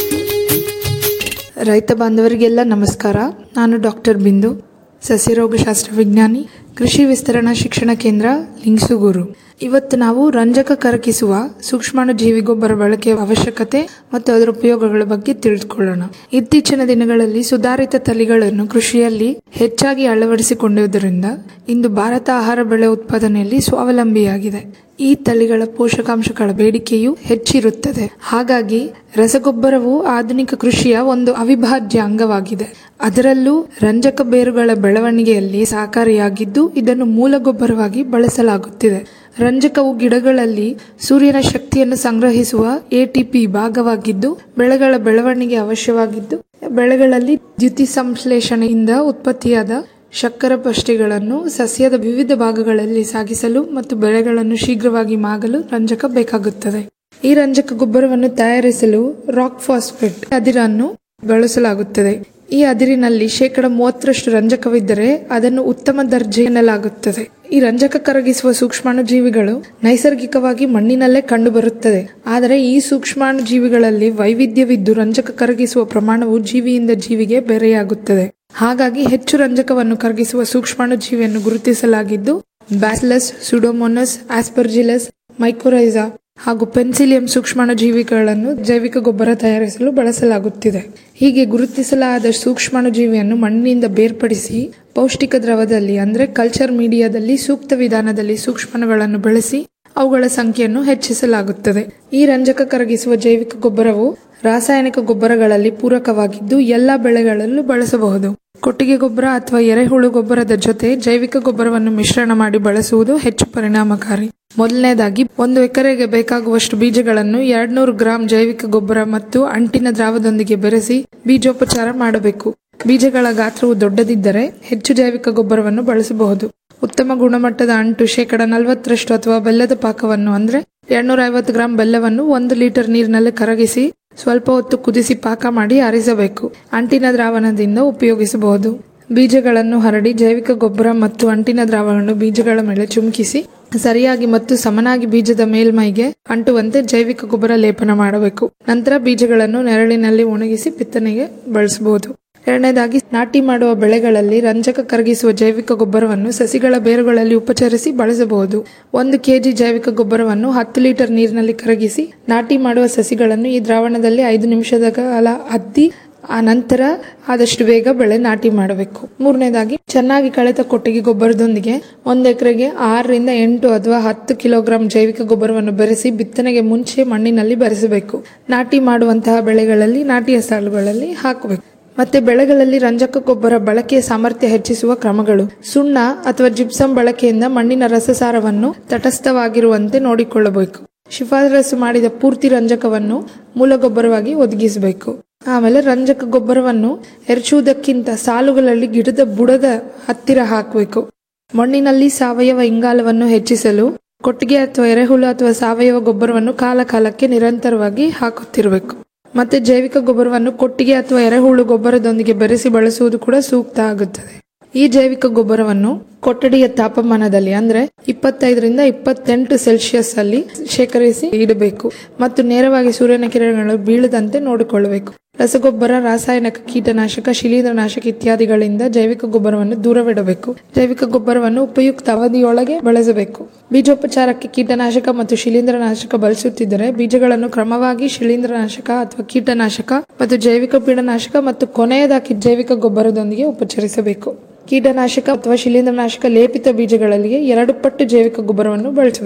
ರೈತ ಬಾಂಧವರಿಗೆಲ್ಲ ನಮಸ್ಕಾರ ನಾನು ಡಾಕ್ಟರ್ ಬಿಂದು ಸಸ್ಯರೋಗಶಾಸ್ತ್ರ ವಿಜ್ಞಾನಿ ಕೃಷಿ ವಿಸ್ತರಣಾ ಶಿಕ್ಷಣ ಕೇಂದ್ರ ಲಿಂಗ್ಸುಗೂರು ಇವತ್ತು ನಾವು ರಂಜಕ ಕರಗಿಸುವ ಸೂಕ್ಷ್ಮಾಣು ಜೀವಿ ಗೊಬ್ಬರ ಬಳಕೆಯ ಅವಶ್ಯಕತೆ ಮತ್ತು ಅದರ ಉಪಯೋಗಗಳ ಬಗ್ಗೆ ತಿಳಿದುಕೊಳ್ಳೋಣ ಇತ್ತೀಚಿನ ದಿನಗಳಲ್ಲಿ ಸುಧಾರಿತ ತಳಿಗಳನ್ನು ಕೃಷಿಯಲ್ಲಿ ಹೆಚ್ಚಾಗಿ ಅಳವಡಿಸಿಕೊಂಡಿರುವುದರಿಂದ ಇಂದು ಭಾರತ ಆಹಾರ ಬೆಳೆ ಉತ್ಪಾದನೆಯಲ್ಲಿ ಸ್ವಾವಲಂಬಿಯಾಗಿದೆ ಈ ತಳಿಗಳ ಪೋಷಕಾಂಶಗಳ ಬೇಡಿಕೆಯು ಹೆಚ್ಚಿರುತ್ತದೆ ಹಾಗಾಗಿ ರಸಗೊಬ್ಬರವು ಆಧುನಿಕ ಕೃಷಿಯ ಒಂದು ಅವಿಭಾಜ್ಯ ಅಂಗವಾಗಿದೆ ಅದರಲ್ಲೂ ರಂಜಕ ಬೇರುಗಳ ಬೆಳವಣಿಗೆಯಲ್ಲಿ ಸಹಕಾರಿಯಾಗಿದ್ದು ಇದನ್ನು ಮೂಲ ಗೊಬ್ಬರವಾಗಿ ಬಳಸಲಾಗುತ್ತಿದೆ ರಂಜಕವು ಗಿಡಗಳಲ್ಲಿ ಸೂರ್ಯನ ಶಕ್ತಿಯನ್ನು ಸಂಗ್ರಹಿಸುವ ಎಟಿಪಿ ಭಾಗವಾಗಿದ್ದು ಬೆಳೆಗಳ ಬೆಳವಣಿಗೆ ಅವಶ್ಯವಾಗಿದ್ದು ಬೆಳೆಗಳಲ್ಲಿ ದ್ಯುತಿ ಸಂಶ್ಲೇಷಣೆಯಿಂದ ಉತ್ಪತ್ತಿಯಾದ ಶಕ್ಕರ ಪಷ್ಟಿಗಳನ್ನು ಸಸ್ಯದ ವಿವಿಧ ಭಾಗಗಳಲ್ಲಿ ಸಾಗಿಸಲು ಮತ್ತು ಬೆಳೆಗಳನ್ನು ಶೀಘ್ರವಾಗಿ ಮಾಗಲು ರಂಜಕ ಬೇಕಾಗುತ್ತದೆ ಈ ರಂಜಕ ಗೊಬ್ಬರವನ್ನು ತಯಾರಿಸಲು ರಾಕ್ ಫಾಸ್ಫೇಟ್ ಅದಿರನ್ನು ಬಳಸಲಾಗುತ್ತದೆ ಈ ಅದಿರಿನಲ್ಲಿ ಶೇಕಡ ಮೂವತ್ತರಷ್ಟು ರಂಜಕವಿದ್ದರೆ ಅದನ್ನು ಉತ್ತಮ ದರ್ಜೆ ಎನ್ನಲಾಗುತ್ತದೆ ಈ ರಂಜಕ ಕರಗಿಸುವ ಸೂಕ್ಷ್ಮಾಣು ಜೀವಿಗಳು ನೈಸರ್ಗಿಕವಾಗಿ ಮಣ್ಣಿನಲ್ಲೇ ಕಂಡುಬರುತ್ತದೆ ಆದರೆ ಈ ಸೂಕ್ಷ್ಮಾಣು ಜೀವಿಗಳಲ್ಲಿ ವೈವಿಧ್ಯವಿದ್ದು ರಂಜಕ ಕರಗಿಸುವ ಪ್ರಮಾಣವು ಜೀವಿಯಿಂದ ಜೀವಿಗೆ ಬೇರೆಯಾಗುತ್ತದೆ ಹಾಗಾಗಿ ಹೆಚ್ಚು ರಂಜಕವನ್ನು ಕರಗಿಸುವ ಸೂಕ್ಷ್ಮಾಣು ಜೀವಿಯನ್ನು ಗುರುತಿಸಲಾಗಿದ್ದು ಬ್ಯಾಸಿಲಸ್ ಸುಡೋಮೋನಸ್ ಆಸ್ಪರ್ಜಿಲಸ್ ಮೈಕೋರೈಸಾ ಹಾಗೂ ಪೆನ್ಸಿಲಿಯಂ ಸೂಕ್ಷ್ಮಾಣು ಜೀವಿಗಳನ್ನು ಜೈವಿಕ ಗೊಬ್ಬರ ತಯಾರಿಸಲು ಬಳಸಲಾಗುತ್ತಿದೆ ಹೀಗೆ ಗುರುತಿಸಲಾದ ಸೂಕ್ಷ್ಮಾಣು ಜೀವಿಯನ್ನು ಮಣ್ಣಿನಿಂದ ಬೇರ್ಪಡಿಸಿ ಪೌಷ್ಟಿಕ ದ್ರವದಲ್ಲಿ ಅಂದರೆ ಕಲ್ಚರ್ ಮೀಡಿಯಾದಲ್ಲಿ ಸೂಕ್ತ ವಿಧಾನದಲ್ಲಿ ಸೂಕ್ಷ್ಮಾಣುಗಳನ್ನು ಬೆಳೆಸಿ ಅವುಗಳ ಸಂಖ್ಯೆಯನ್ನು ಹೆಚ್ಚಿಸಲಾಗುತ್ತದೆ ಈ ರಂಜಕ ಕರಗಿಸುವ ಜೈವಿಕ ಗೊಬ್ಬರವು ರಾಸಾಯನಿಕ ಗೊಬ್ಬರಗಳಲ್ಲಿ ಪೂರಕವಾಗಿದ್ದು ಎಲ್ಲಾ ಬೆಳೆಗಳಲ್ಲೂ ಬಳಸಬಹುದು ಕೊಟ್ಟಿಗೆ ಗೊಬ್ಬರ ಅಥವಾ ಎರೆಹುಳು ಗೊಬ್ಬರದ ಜೊತೆ ಜೈವಿಕ ಗೊಬ್ಬರವನ್ನು ಮಿಶ್ರಣ ಮಾಡಿ ಬಳಸುವುದು ಹೆಚ್ಚು ಪರಿಣಾಮಕಾರಿ ಮೊದಲನೇದಾಗಿ ಒಂದು ಎಕರೆಗೆ ಬೇಕಾಗುವಷ್ಟು ಬೀಜಗಳನ್ನು ಎರಡ್ನೂರು ಗ್ರಾಂ ಜೈವಿಕ ಗೊಬ್ಬರ ಮತ್ತು ಅಂಟಿನ ದ್ರಾವದೊಂದಿಗೆ ಬೆರೆಸಿ ಬೀಜೋಪಚಾರ ಮಾಡಬೇಕು ಬೀಜಗಳ ಗಾತ್ರವು ದೊಡ್ಡದಿದ್ದರೆ ಹೆಚ್ಚು ಜೈವಿಕ ಗೊಬ್ಬರವನ್ನು ಬಳಸಬಹುದು ಉತ್ತಮ ಗುಣಮಟ್ಟದ ಅಂಟು ಶೇಕಡ ನಲವತ್ತರಷ್ಟು ಅಥವಾ ಬೆಲ್ಲದ ಪಾಕವನ್ನು ಅಂದ್ರೆ ಎರಡ್ನೂರ ಐವತ್ತು ಗ್ರಾಂ ಬೆಲ್ಲವನ್ನು ಒಂದು ಲೀಟರ್ ನೀರಿನಲ್ಲಿ ಕರಗಿಸಿ ಸ್ವಲ್ಪ ಹೊತ್ತು ಕುದಿಸಿ ಪಾಕ ಮಾಡಿ ಆರಿಸಬೇಕು ಅಂಟಿನ ದ್ರಾವಣದಿಂದ ಉಪಯೋಗಿಸಬಹುದು ಬೀಜಗಳನ್ನು ಹರಡಿ ಜೈವಿಕ ಗೊಬ್ಬರ ಮತ್ತು ಅಂಟಿನ ದ್ರಾವಣವನ್ನು ಬೀಜಗಳ ಮೇಲೆ ಚುಮಕಿಸಿ ಸರಿಯಾಗಿ ಮತ್ತು ಸಮನಾಗಿ ಬೀಜದ ಮೇಲ್ಮೈಗೆ ಅಂಟುವಂತೆ ಜೈವಿಕ ಗೊಬ್ಬರ ಲೇಪನ ಮಾಡಬೇಕು ನಂತರ ಬೀಜಗಳನ್ನು ನೆರಳಿನಲ್ಲಿ ಒಣಗಿಸಿ ಬಿತ್ತನೆಗೆ ಬಳಸಬಹುದು ಎರಡನೇದಾಗಿ ನಾಟಿ ಮಾಡುವ ಬೆಳೆಗಳಲ್ಲಿ ರಂಜಕ ಕರಗಿಸುವ ಜೈವಿಕ ಗೊಬ್ಬರವನ್ನು ಸಸಿಗಳ ಬೇರುಗಳಲ್ಲಿ ಉಪಚರಿಸಿ ಬಳಸಬಹುದು ಒಂದು ಕೆಜಿ ಜೈವಿಕ ಗೊಬ್ಬರವನ್ನು ಹತ್ತು ಲೀಟರ್ ನೀರಿನಲ್ಲಿ ಕರಗಿಸಿ ನಾಟಿ ಮಾಡುವ ಸಸಿಗಳನ್ನು ಈ ದ್ರಾವಣದಲ್ಲಿ ಐದು ನಿಮಿಷದ ಕಾಲ ಅದ್ದಿ ಆ ನಂತರ ಆದಷ್ಟು ಬೇಗ ಬೆಳೆ ನಾಟಿ ಮಾಡಬೇಕು ಮೂರನೇದಾಗಿ ಚೆನ್ನಾಗಿ ಕಳೆತ ಕೊಟ್ಟಿಗೆ ಗೊಬ್ಬರದೊಂದಿಗೆ ಒಂದು ಎಕರೆಗೆ ಆರರಿಂದ ಎಂಟು ಅಥವಾ ಹತ್ತು ಕಿಲೋಗ್ರಾಂ ಜೈವಿಕ ಗೊಬ್ಬರವನ್ನು ಬೆರೆಸಿ ಬಿತ್ತನೆಗೆ ಮುಂಚೆ ಮಣ್ಣಿನಲ್ಲಿ ಬೆರೆಸಬೇಕು ನಾಟಿ ಮಾಡುವಂತಹ ಬೆಳೆಗಳಲ್ಲಿ ನಾಟಿಯ ಸಾಲುಗಳಲ್ಲಿ ಹಾಕಬೇಕು ಮತ್ತೆ ಬೆಳೆಗಳಲ್ಲಿ ರಂಜಕ ಗೊಬ್ಬರ ಬಳಕೆಯ ಸಾಮರ್ಥ್ಯ ಹೆಚ್ಚಿಸುವ ಕ್ರಮಗಳು ಸುಣ್ಣ ಅಥವಾ ಜಿಪ್ಸಮ್ ಬಳಕೆಯಿಂದ ಮಣ್ಣಿನ ರಸಸಾರವನ್ನು ತಟಸ್ಥವಾಗಿರುವಂತೆ ನೋಡಿಕೊಳ್ಳಬೇಕು ಶಿಫಾರಸು ಮಾಡಿದ ಪೂರ್ತಿ ರಂಜಕವನ್ನು ಮೂಲ ಗೊಬ್ಬರವಾಗಿ ಒದಗಿಸಬೇಕು ಆಮೇಲೆ ರಂಜಕ ಗೊಬ್ಬರವನ್ನು ಎರಚುವುದಕ್ಕಿಂತ ಸಾಲುಗಳಲ್ಲಿ ಗಿಡದ ಬುಡದ ಹತ್ತಿರ ಹಾಕಬೇಕು ಮಣ್ಣಿನಲ್ಲಿ ಸಾವಯವ ಇಂಗಾಲವನ್ನು ಹೆಚ್ಚಿಸಲು ಕೊಟ್ಟಿಗೆ ಅಥವಾ ಎರೆಹುಳು ಅಥವಾ ಸಾವಯವ ಗೊಬ್ಬರವನ್ನು ಕಾಲ ಕಾಲಕ್ಕೆ ನಿರಂತರವಾಗಿ ಹಾಕುತ್ತಿರಬೇಕು ಮತ್ತೆ ಜೈವಿಕ ಗೊಬ್ಬರವನ್ನು ಕೊಟ್ಟಿಗೆ ಅಥವಾ ಎರೆಹುಳು ಗೊಬ್ಬರದೊಂದಿಗೆ ಬೆರೆಸಿ ಬಳಸುವುದು ಕೂಡ ಸೂಕ್ತ ಆಗುತ್ತದೆ ಈ ಜೈವಿಕ ಗೊಬ್ಬರವನ್ನು ಕೊಠಡಿಯ ತಾಪಮಾನದಲ್ಲಿ ಅಂದ್ರೆ ಇಪ್ಪತ್ತೈದರಿಂದ ಇಪ್ಪತ್ತೆಂಟು ಸೆಲ್ಸಿಯಸ್ ಅಲ್ಲಿ ಶೇಖರಿಸಿ ಇಡಬೇಕು ಮತ್ತು ನೇರವಾಗಿ ಸೂರ್ಯನ ಕಿರಣಗಳು ಬೀಳದಂತೆ ನೋಡಿಕೊಳ್ಳಬೇಕು ರಸಗೊಬ್ಬರ ರಾಸಾಯನಿಕ ಕೀಟನಾಶಕ ಶಿಲೀಂಧ್ರನಾಶಕ ಇತ್ಯಾದಿಗಳಿಂದ ಜೈವಿಕ ಗೊಬ್ಬರವನ್ನು ದೂರವಿಡಬೇಕು ಜೈವಿಕ ಗೊಬ್ಬರವನ್ನು ಉಪಯುಕ್ತ ಅವಧಿಯೊಳಗೆ ಬಳಸಬೇಕು ಬೀಜೋಪಚಾರಕ್ಕೆ ಕೀಟನಾಶಕ ಮತ್ತು ಶಿಲೀಂಧ್ರನಾಶಕ ಬಳಸುತ್ತಿದ್ದರೆ ಬೀಜಗಳನ್ನು ಕ್ರಮವಾಗಿ ಶಿಲೀಂಧ್ರನಾಶಕ ಅಥವಾ ಕೀಟನಾಶಕ ಮತ್ತು ಜೈವಿಕ ಪೀಡನಾಶಕ ಮತ್ತು ಕೊನೆಯದಾಗಿ ಜೈವಿಕ ಗೊಬ್ಬರದೊಂದಿಗೆ ಉಪಚರಿಸಬೇಕು ಕೀಟನಾಶಕ ಅಥವಾ ಶಿಲೀಂಧ್ರನಾಶಕ ಲೇಪಿತ ಬೀಜಗಳಲ್ಲಿ ಎರಡು ಪಟ್ಟು ಜೈವಿಕ ಗೊಬ್ಬರವನ್ನು ಬಳಸಬೇಕು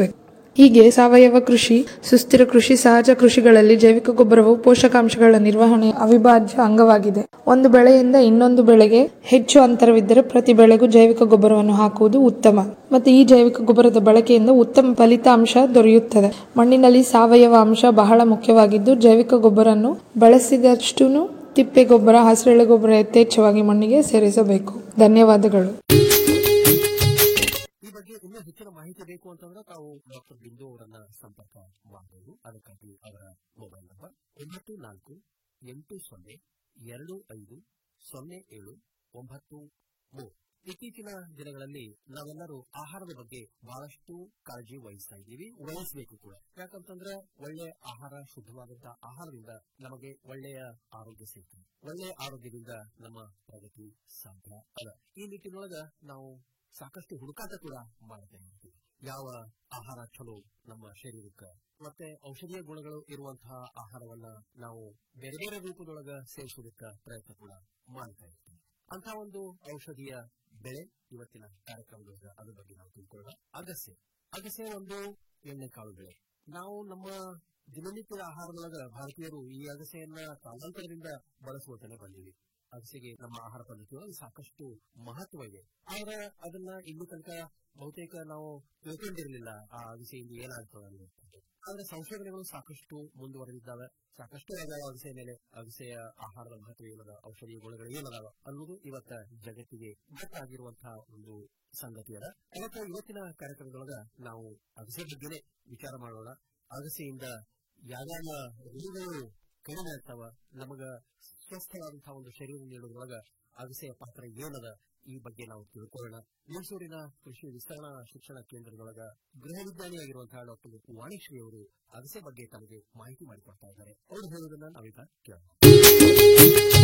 ಹೀಗೆ ಸಾವಯವ ಕೃಷಿ ಸುಸ್ಥಿರ ಕೃಷಿ ಸಹಜ ಕೃಷಿಗಳಲ್ಲಿ ಜೈವಿಕ ಗೊಬ್ಬರವು ಪೋಷಕಾಂಶಗಳ ನಿರ್ವಹಣೆ ಅವಿಭಾಜ್ಯ ಅಂಗವಾಗಿದೆ ಒಂದು ಬೆಳೆಯಿಂದ ಇನ್ನೊಂದು ಬೆಳೆಗೆ ಹೆಚ್ಚು ಅಂತರವಿದ್ದರೆ ಪ್ರತಿ ಬೆಳೆಗೂ ಜೈವಿಕ ಗೊಬ್ಬರವನ್ನು ಹಾಕುವುದು ಉತ್ತಮ ಮತ್ತು ಈ ಜೈವಿಕ ಗೊಬ್ಬರದ ಬಳಕೆಯಿಂದ ಉತ್ತಮ ಫಲಿತಾಂಶ ದೊರೆಯುತ್ತದೆ ಮಣ್ಣಿನಲ್ಲಿ ಸಾವಯವ ಅಂಶ ಬಹಳ ಮುಖ್ಯವಾಗಿದ್ದು ಜೈವಿಕ ಗೊಬ್ಬರನ್ನು ಬಳಸಿದಷ್ಟು ತಿಪ್ಪೆ ಗೊಬ್ಬರ ಹಸಿರೆಳೆ ಗೊಬ್ಬರ ಯಥೇಚ್ಛವಾಗಿ ಮಣ್ಣಿಗೆ ಸೇರಿಸಬೇಕು ಧನ್ಯವಾದಗಳು ಈ ಬಗ್ಗೆ ಇನ್ನೂ ಹೆಚ್ಚಿನ ಮಾಹಿತಿ ಬೇಕು ಅಂತಂದ್ರೆ ತಾವು ಡಾಕ್ಟರ್ ಬಿಂದು ಅವರನ್ನ ಸಂಪರ್ಕ ಮಾಡಬಹುದು ಅದಕ್ಕಾಗಿ ಅವರ ಮೊಬೈಲ್ ನಂಬರ್ ಒಂಬತ್ತು ನಾಲ್ಕು ಎಂಟು ಸೊನ್ನೆ ಎರಡು ಐದು ಸೊನ್ನೆ ಏಳು ಒಂಬತ್ತು ಮೂರು ಇತ್ತೀಚಿನ ದಿನಗಳಲ್ಲಿ ನಾವೆಲ್ಲರೂ ಆಹಾರದ ಬಗ್ಗೆ ಬಹಳಷ್ಟು ಕಾಳಜಿ ವಹಿಸ್ತಾ ಇದ್ದೀವಿ ವಹಿಸಬೇಕು ಕೂಡ ಯಾಕಂತಂದ್ರೆ ಒಳ್ಳೆ ಆಹಾರ ಶುದ್ಧವಾದಂತ ಆಹಾರದಿಂದ ನಮಗೆ ಒಳ್ಳೆಯ ಆರೋಗ್ಯ ಸಿಗ್ತದೆ ಒಳ್ಳೆಯ ಆರೋಗ್ಯದಿಂದ ನಮ್ಮ ಪ್ರಗತಿ ಸಾಧ್ಯ ಅದ ಈ ನಿಟ್ಟಿನೊಳಗ ನಾವು ಸಾಕಷ್ಟು ಹುಡುಕಾಟ ಕೂಡ ಮಾಡ್ತಾ ಇರ್ತೀವಿ ಯಾವ ಆಹಾರ ಚಲೋ ನಮ್ಮ ಶರೀರಕ್ಕೆ ಮತ್ತೆ ಔಷಧೀಯ ಗುಣಗಳು ಇರುವಂತಹ ಆಹಾರವನ್ನ ನಾವು ಬೇರೆ ಬೇರೆ ರೂಪದೊಳಗ ಸೇವಿಸೋದಕ್ಕೆ ಪ್ರಯತ್ನ ಕೂಡ ಮಾಡ್ತಾ ಇರ್ತೀವಿ ಅಂತ ಒಂದು ಔಷಧಿಯ ಬೆಳೆ ಇವತ್ತಿನ ಕಾರ್ಯಕ್ರಮದೊಳಗ ಅದ್ರ ಬಗ್ಗೆ ನಾವು ತಿಳ್ಕೊಳ್ಳೋಣ ಅಗಸೆ ಅಗಸೆ ಒಂದು ಎಣ್ಣೆಕಾಳು ಬೆಳೆ ನಾವು ನಮ್ಮ ದಿನನಿತ್ಯದ ಆಹಾರದೊಳಗ ಭಾರತೀಯರು ಈ ಅಗಸೆಯನ್ನ ಕಾಲಾಂತರದಿಂದ ಬಳಸುವಂತಾನೆ ಬಂದಿವಿ ಅಗಸೆಗೆ ನಮ್ಮ ಆಹಾರ ಪದ್ಧತಿಯೊಳಗೆ ಸಾಕಷ್ಟು ಮಹತ್ವ ಇದೆ ಆದ್ರೆ ಅದನ್ನ ಇಲ್ಲಿ ತನಕ ಬಹುತೇಕ ನಾವು ತಿಳ್ಕೊಂಡಿರ್ಲಿಲ್ಲ ಆ ಅಗಸೆಯಿಂದ ಏನಾಗ್ತದೆ ಅನ್ನೋದು ಆದ್ರೆ ಸಂಶೋಧನೆಗಳು ಸಾಕಷ್ಟು ಮುಂದುವರೆದಿದ್ದಾವೆ ಸಾಕಷ್ಟು ಅದಾವ ಅಗಸೆ ಮೇಲೆ ಅಗಸೆಯ ಆಹಾರದ ಮಹತ್ವ ಏನದ ಔಷಧೀಯ ಗುಣಗಳು ಏನದಾವ ಅನ್ನೋದು ಇವತ್ತ ಜಗತ್ತಿಗೆ ಗೊತ್ತಾಗಿರುವಂತಹ ಒಂದು ಸಂಗತಿ ಅದ ಅದಕ್ಕೆ ಇವತ್ತಿನ ಕಾರ್ಯಕ್ರಮದೊಳಗ ನಾವು ಅಗಸೆ ಬಗ್ಗೆನೇ ವಿಚಾರ ಮಾಡೋಣ ಅಗಸೆಯಿಂದ ಯಾವ್ಯಾವ ರೋಗಗಳು ಕಡಿಮೆ ಆಗ್ತಾವ ನಮಗ ಸ್ವಸ್ಥವಾದಂತಹ ಒಂದು ಶರೀರ ನೀಡೋದ್ರೊಳಗ ಅಗಸೆಯ ಪಾತ್ರ ಏನದ ಈ ಬಗ್ಗೆ ನಾವು ತಿಳ್ಕೊಳ್ಳೋಣ ಮೈಸೂರಿನ ಕೃಷಿ ವಿಸ್ತರಣಾ ಶಿಕ್ಷಣ ಕೇಂದ್ರದೊಳಗ ಗೃಹ ವಿಜ್ಞಾನಿಯಾಗಿರುವಂತಹ ಡಾಕ್ಟರ್ ವಾಣಿಶ್ರೀ ಅವರು ಅಗಸೆ ಬಗ್ಗೆ ತಮಗೆ ಮಾಹಿತಿ ಮಾಡಿಕೊಡ್ತಾ ಇದ್ದಾರೆ ಅವರು ಹೇಳುವುದನ್ನ ನಾವೀಗ ಕೇಳೋಣ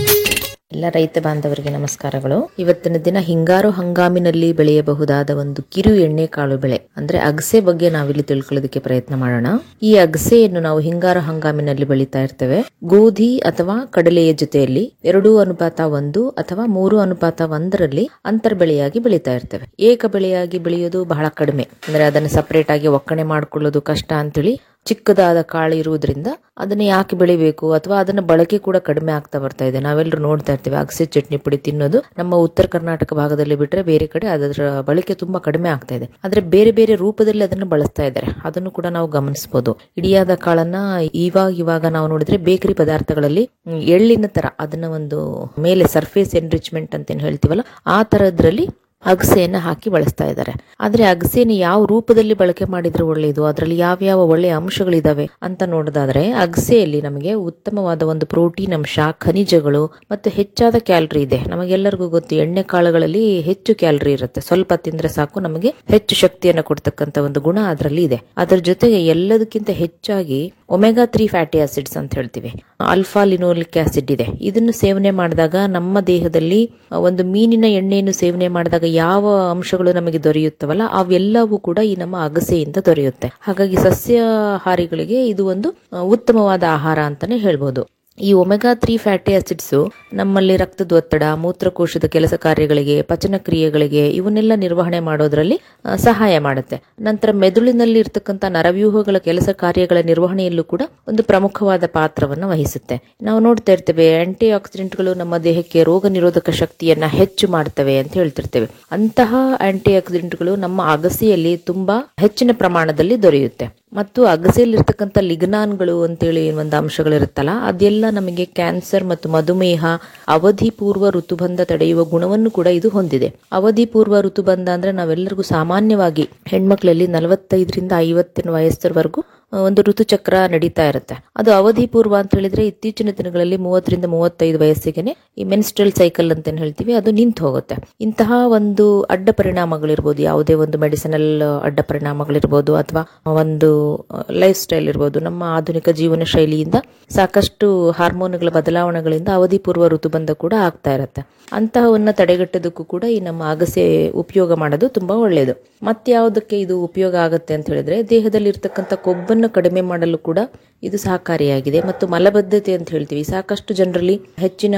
ಎಲ್ಲ ರೈತ ಬಾಂಧವರಿಗೆ ನಮಸ್ಕಾರಗಳು ಇವತ್ತಿನ ದಿನ ಹಿಂಗಾರು ಹಂಗಾಮಿನಲ್ಲಿ ಬೆಳೆಯಬಹುದಾದ ಒಂದು ಕಿರು ಎಣ್ಣೆಕಾಳು ಬೆಳೆ ಅಂದ್ರೆ ಅಗಸೆ ಬಗ್ಗೆ ನಾವಿಲ್ಲಿ ತಿಳ್ಕೊಳ್ಳೋದಕ್ಕೆ ಪ್ರಯತ್ನ ಮಾಡೋಣ ಈ ಅಗಸೆಯನ್ನು ನಾವು ಹಿಂಗಾರು ಹಂಗಾಮಿನಲ್ಲಿ ಬೆಳೀತಾ ಇರ್ತೇವೆ ಗೋಧಿ ಅಥವಾ ಕಡಲೆಯ ಜೊತೆಯಲ್ಲಿ ಎರಡು ಅನುಪಾತ ಒಂದು ಅಥವಾ ಮೂರು ಅನುಪಾತ ಒಂದರಲ್ಲಿ ಅಂತರ್ ಬೆಳೆಯಾಗಿ ಬೆಳೀತಾ ಇರ್ತೇವೆ ಏಕ ಬೆಳೆಯಾಗಿ ಬೆಳೆಯೋದು ಬಹಳ ಕಡಿಮೆ ಅಂದ್ರೆ ಅದನ್ನು ಸಪರೇಟ್ ಆಗಿ ಒಕ್ಕಣೆ ಮಾಡ್ಕೊಳ್ಳೋದು ಕಷ್ಟ ಅಂತೇಳಿ ಚಿಕ್ಕದಾದ ಕಾಳು ಇರುವುದರಿಂದ ಅದನ್ನ ಯಾಕೆ ಬೆಳಿಬೇಕು ಅಥವಾ ಅದನ್ನ ಬಳಕೆ ಕೂಡ ಕಡಿಮೆ ಆಗ್ತಾ ಬರ್ತಾ ಇದೆ ನಾವೆಲ್ಲರೂ ನೋಡ್ತಾ ಇರ್ತೇವೆ ಅಗಸೆ ಚಟ್ನಿ ಪುಡಿ ತಿನ್ನೋದು ನಮ್ಮ ಉತ್ತರ ಕರ್ನಾಟಕ ಭಾಗದಲ್ಲಿ ಬಿಟ್ರೆ ಬೇರೆ ಕಡೆ ಅದರ ಬಳಕೆ ತುಂಬಾ ಕಡಿಮೆ ಆಗ್ತಾ ಇದೆ ಆದ್ರೆ ಬೇರೆ ಬೇರೆ ರೂಪದಲ್ಲಿ ಅದನ್ನು ಬಳಸ್ತಾ ಇದ್ದಾರೆ ಅದನ್ನು ಕೂಡ ನಾವು ಗಮನಿಸಬಹುದು ಇಡಿಯಾದ ಕಾಳನ್ನ ಇವಾಗ ಇವಾಗ ನಾವು ನೋಡಿದ್ರೆ ಬೇಕರಿ ಪದಾರ್ಥಗಳಲ್ಲಿ ಹ್ಮ್, ಎಳ್ಳಿನ ತರ ಅದನ್ನ ಒಂದು ಮೇಲೆ ಸರ್ಫೇಸ್ ಎನ್ರಿಚ್ಮೆಂಟ್ ಅಂತ ಏನ್ ಹೇಳ್ತೀವಲ್ಲ ಆ ತರದ್ರಲ್ಲಿ ಅಗಸೆಯನ್ನ ಹಾಕಿ ಬಳಸ್ತಾ ಇದ್ದಾರೆ ಆದ್ರೆ ಅಗಸೆನ ಯಾವ ರೂಪದಲ್ಲಿ ಬಳಕೆ ಮಾಡಿದ್ರೆ ಒಳ್ಳೆಯದು ಅದರಲ್ಲಿ ಯಾವ್ಯಾವ ಒಳ್ಳೆಯ ಅಂಶಗಳಿದಾವೆ ಅಂತ ನೋಡೋದಾದ್ರೆ ಅಗಸೆಯಲ್ಲಿ ನಮಗೆ ಉತ್ತಮವಾದ ಒಂದು ಪ್ರೋಟೀನ್ ಅಂಶ ಖನಿಜಗಳು ಮತ್ತು ಹೆಚ್ಚಾದ ಕ್ಯಾಲರಿ ಇದೆ ನಮಗೆಲ್ಲರಿಗೂ ಗೊತ್ತು ಎಣ್ಣೆ ಕಾಳುಗಳಲ್ಲಿ ಹೆಚ್ಚು ಕ್ಯಾಲರಿ ಇರುತ್ತೆ ಸ್ವಲ್ಪ ತಿಂದ್ರೆ ಸಾಕು ನಮಗೆ ಹೆಚ್ಚು ಶಕ್ತಿಯನ್ನು ಕೊಡ್ತಕ್ಕಂತ ಒಂದು ಗುಣ ಅದರಲ್ಲಿ ಇದೆ ಅದರ ಜೊತೆಗೆ ಎಲ್ಲದಕ್ಕಿಂತ ಹೆಚ್ಚಾಗಿ ಒಮೆಗಾ ತ್ರೀ ಫ್ಯಾಟಿ ಆಸಿಡ್ಸ್ ಅಂತ ಹೇಳ್ತೀವಿ ಆಲ್ಫಾ ಲಿನೋಲಿಕ್ ಆಸಿಡ್ ಇದೆ ಇದನ್ನು ಸೇವನೆ ಮಾಡಿದಾಗ ನಮ್ಮ ದೇಹದಲ್ಲಿ ಒಂದು ಮೀನಿನ ಎಣ್ಣೆಯನ್ನು ಸೇವನೆ ಮಾಡಿದಾಗ ಯಾವ ಅಂಶಗಳು ನಮಗೆ ದೊರೆಯುತ್ತವಲ್ಲ ಅವೆಲ್ಲವೂ ಕೂಡ ಈ ನಮ್ಮ ಅಗಸೆಯಿಂದ ದೊರೆಯುತ್ತೆ ಹಾಗಾಗಿ ಸಸ್ಯಾಹಾರಿಗಳಿಗೆ ಇದು ಒಂದು ಆ, ಉತ್ತಮವಾದ ಆಹಾರ ಅಂತಾನೆ ಹೇಳ್ಬೋದು ಈ ಒಮೆಗಾ ತ್ರೀ ಫ್ಯಾಟಿ ಆಸಿಡ್ಸ್ ನಮ್ಮಲ್ಲಿ ರಕ್ತದ ಒತ್ತಡ ಮೂತ್ರಕೋಶದ ಕೆಲಸ ಕಾರ್ಯಗಳಿಗೆ ಪಚನ ಕ್ರಿಯೆಗಳಿಗೆ ಇವನ್ನೆಲ್ಲ ನಿರ್ವಹಣೆ ಮಾಡೋದ್ರಲ್ಲಿ ಆ, ಸಹಾಯ ಮಾಡುತ್ತೆ ನಂತರ ಮೆದುಳಿನಲ್ಲಿ ಇರ್ತಕ್ಕಂಥ ನರವ್ಯೂಹಗಳ ಕೆಲಸ ಕಾರ್ಯಗಳ ನಿರ್ವಹಣೆಯಲ್ಲೂ ಕೂಡ ಒಂದು ಪ್ರಮುಖವಾದ ಪಾತ್ರವನ್ನು ವಹಿಸುತ್ತೆ ನಾವು ನೋಡ್ತಾ ಇರ್ತೇವೆ ಆಂಟಿ ಆಕ್ಸಿಡೆಂಟ್ಗಳು ನಮ್ಮ ದೇಹಕ್ಕೆ ರೋಗ ನಿರೋಧಕ ಶಕ್ತಿಯನ್ನ ಹೆಚ್ಚು ಮಾಡ್ತವೆ ಅಂತ ಹೇಳ್ತಿರ್ತೇವೆ ಅಂತಹ ಆಂಟಿ ಆಕ್ಸಿಡೆಂಟ್ಗಳು ನಮ್ಮ ಅಗಸೆಯಲ್ಲಿ ತುಂಬಾ ಹೆಚ್ಚಿನ ಪ್ರಮಾಣದಲ್ಲಿ ದೊರೆಯುತ್ತೆ ಮತ್ತು ಅಗಸೆಯಲ್ಲಿರ್ತಕ್ಕಂಥ ಲಿಗ್ನಾನ್ಗಳು ಅಂತೇಳಿ ಒಂದು ಅಂಶಗಳಿರುತ್ತಲ್ಲ ಅದೆಲ್ಲ ನಮಗೆ ಕ್ಯಾನ್ಸರ್ ಮತ್ತು ಮಧುಮೇಹ ಅವಧಿ ಪೂರ್ವ ಋತುಬಂಧ ತಡೆಯುವ ಗುಣವನ್ನು ಕೂಡ ಇದು ಹೊಂದಿದೆ ಅವಧಿ ಪೂರ್ವ ಋತುಬಂಧ ಅಂದ್ರೆ ನಾವೆಲ್ಲರಿಗೂ ಸಾಮಾನ್ಯವಾಗಿ ಹೆಣ್ಮಕ್ಳಲ್ಲಿ ನಲವತ್ತೈದರಿಂದ ಐವತ್ತಿನ ವಯಸ್ಸರವರೆಗೂ ಆ, ಒಂದು ಋತುಚಕ್ರ ನಡೀತಾ ಇರುತ್ತೆ ಅದು ಅವಧಿ ಪೂರ್ವ ಅಂತ ಹೇಳಿದ್ರೆ ಇತ್ತೀಚಿನ ದಿನಗಳಲ್ಲಿ ಮೂವತ್ತರಿಂದ ಮೂವತ್ತೈದು ವಯಸ್ಸಿಗೆನೆ ಈ ಮೆನ್ಸ್ಟ್ರಲ್ ಸೈಕಲ್ ಅಂತ ಏನ್ ಹೇಳ್ತೀವಿ ಅದು ನಿಂತು ಹೋಗುತ್ತೆ ಇಂತಹ ಒಂದು ಅಡ್ಡ ಪರಿಣಾಮಗಳಿರ್ಬೋದು ಯಾವುದೇ ಒಂದು ಮೆಡಿಸಿನಲ್ ಅಡ್ಡ ಪರಿಣಾಮಗಳಿರ್ಬೋದು ಅಥವಾ ಒಂದು ಲೈಫ್ ಸ್ಟೈಲ್ ಇರ್ಬೋದು ನಮ್ಮ ಆಧುನಿಕ ಜೀವನ ಶೈಲಿಯಿಂದ ಸಾಕಷ್ಟು ಹಾರ್ಮೋನ್ಗಳ ಬದಲಾವಣೆಗಳಿಂದ ಅವಧಿ ಪೂರ್ವ ಋತುಬಂಧ ಕೂಡ ಆಗ್ತಾ ಇರುತ್ತೆ ಅಂತಹವನ್ನ ತಡೆಗಟ್ಟೋದಕ್ಕೂ ಕೂಡ ಈ ನಮ್ಮ ಅಗಸೆ ಉಪಯೋಗ ಮಾಡೋದು ತುಂಬಾ ಒಳ್ಳೆಯದು ಮತ್ಯಾವುದಕ್ಕೆ ಇದು ಉಪಯೋಗ ಆಗುತ್ತೆ ಅಂತ ಹೇಳಿದ್ರೆ ದೇಹದಲ್ಲಿ ಇರ್ತಕ್ಕಂಥ ಕೊಬ್ಬನ್ನು ಕಡಿಮೆ ಮಾಡಲು ಕೂಡ ಇದು ಸಹಕಾರಿಯಾಗಿದೆ ಮತ್ತು ಮಲಬದ್ಧತೆ ಅಂತ ಹೇಳ್ತೀವಿ ಸಾಕಷ್ಟು ಜನರಲ್ಲಿ ಹೆಚ್ಚಿನ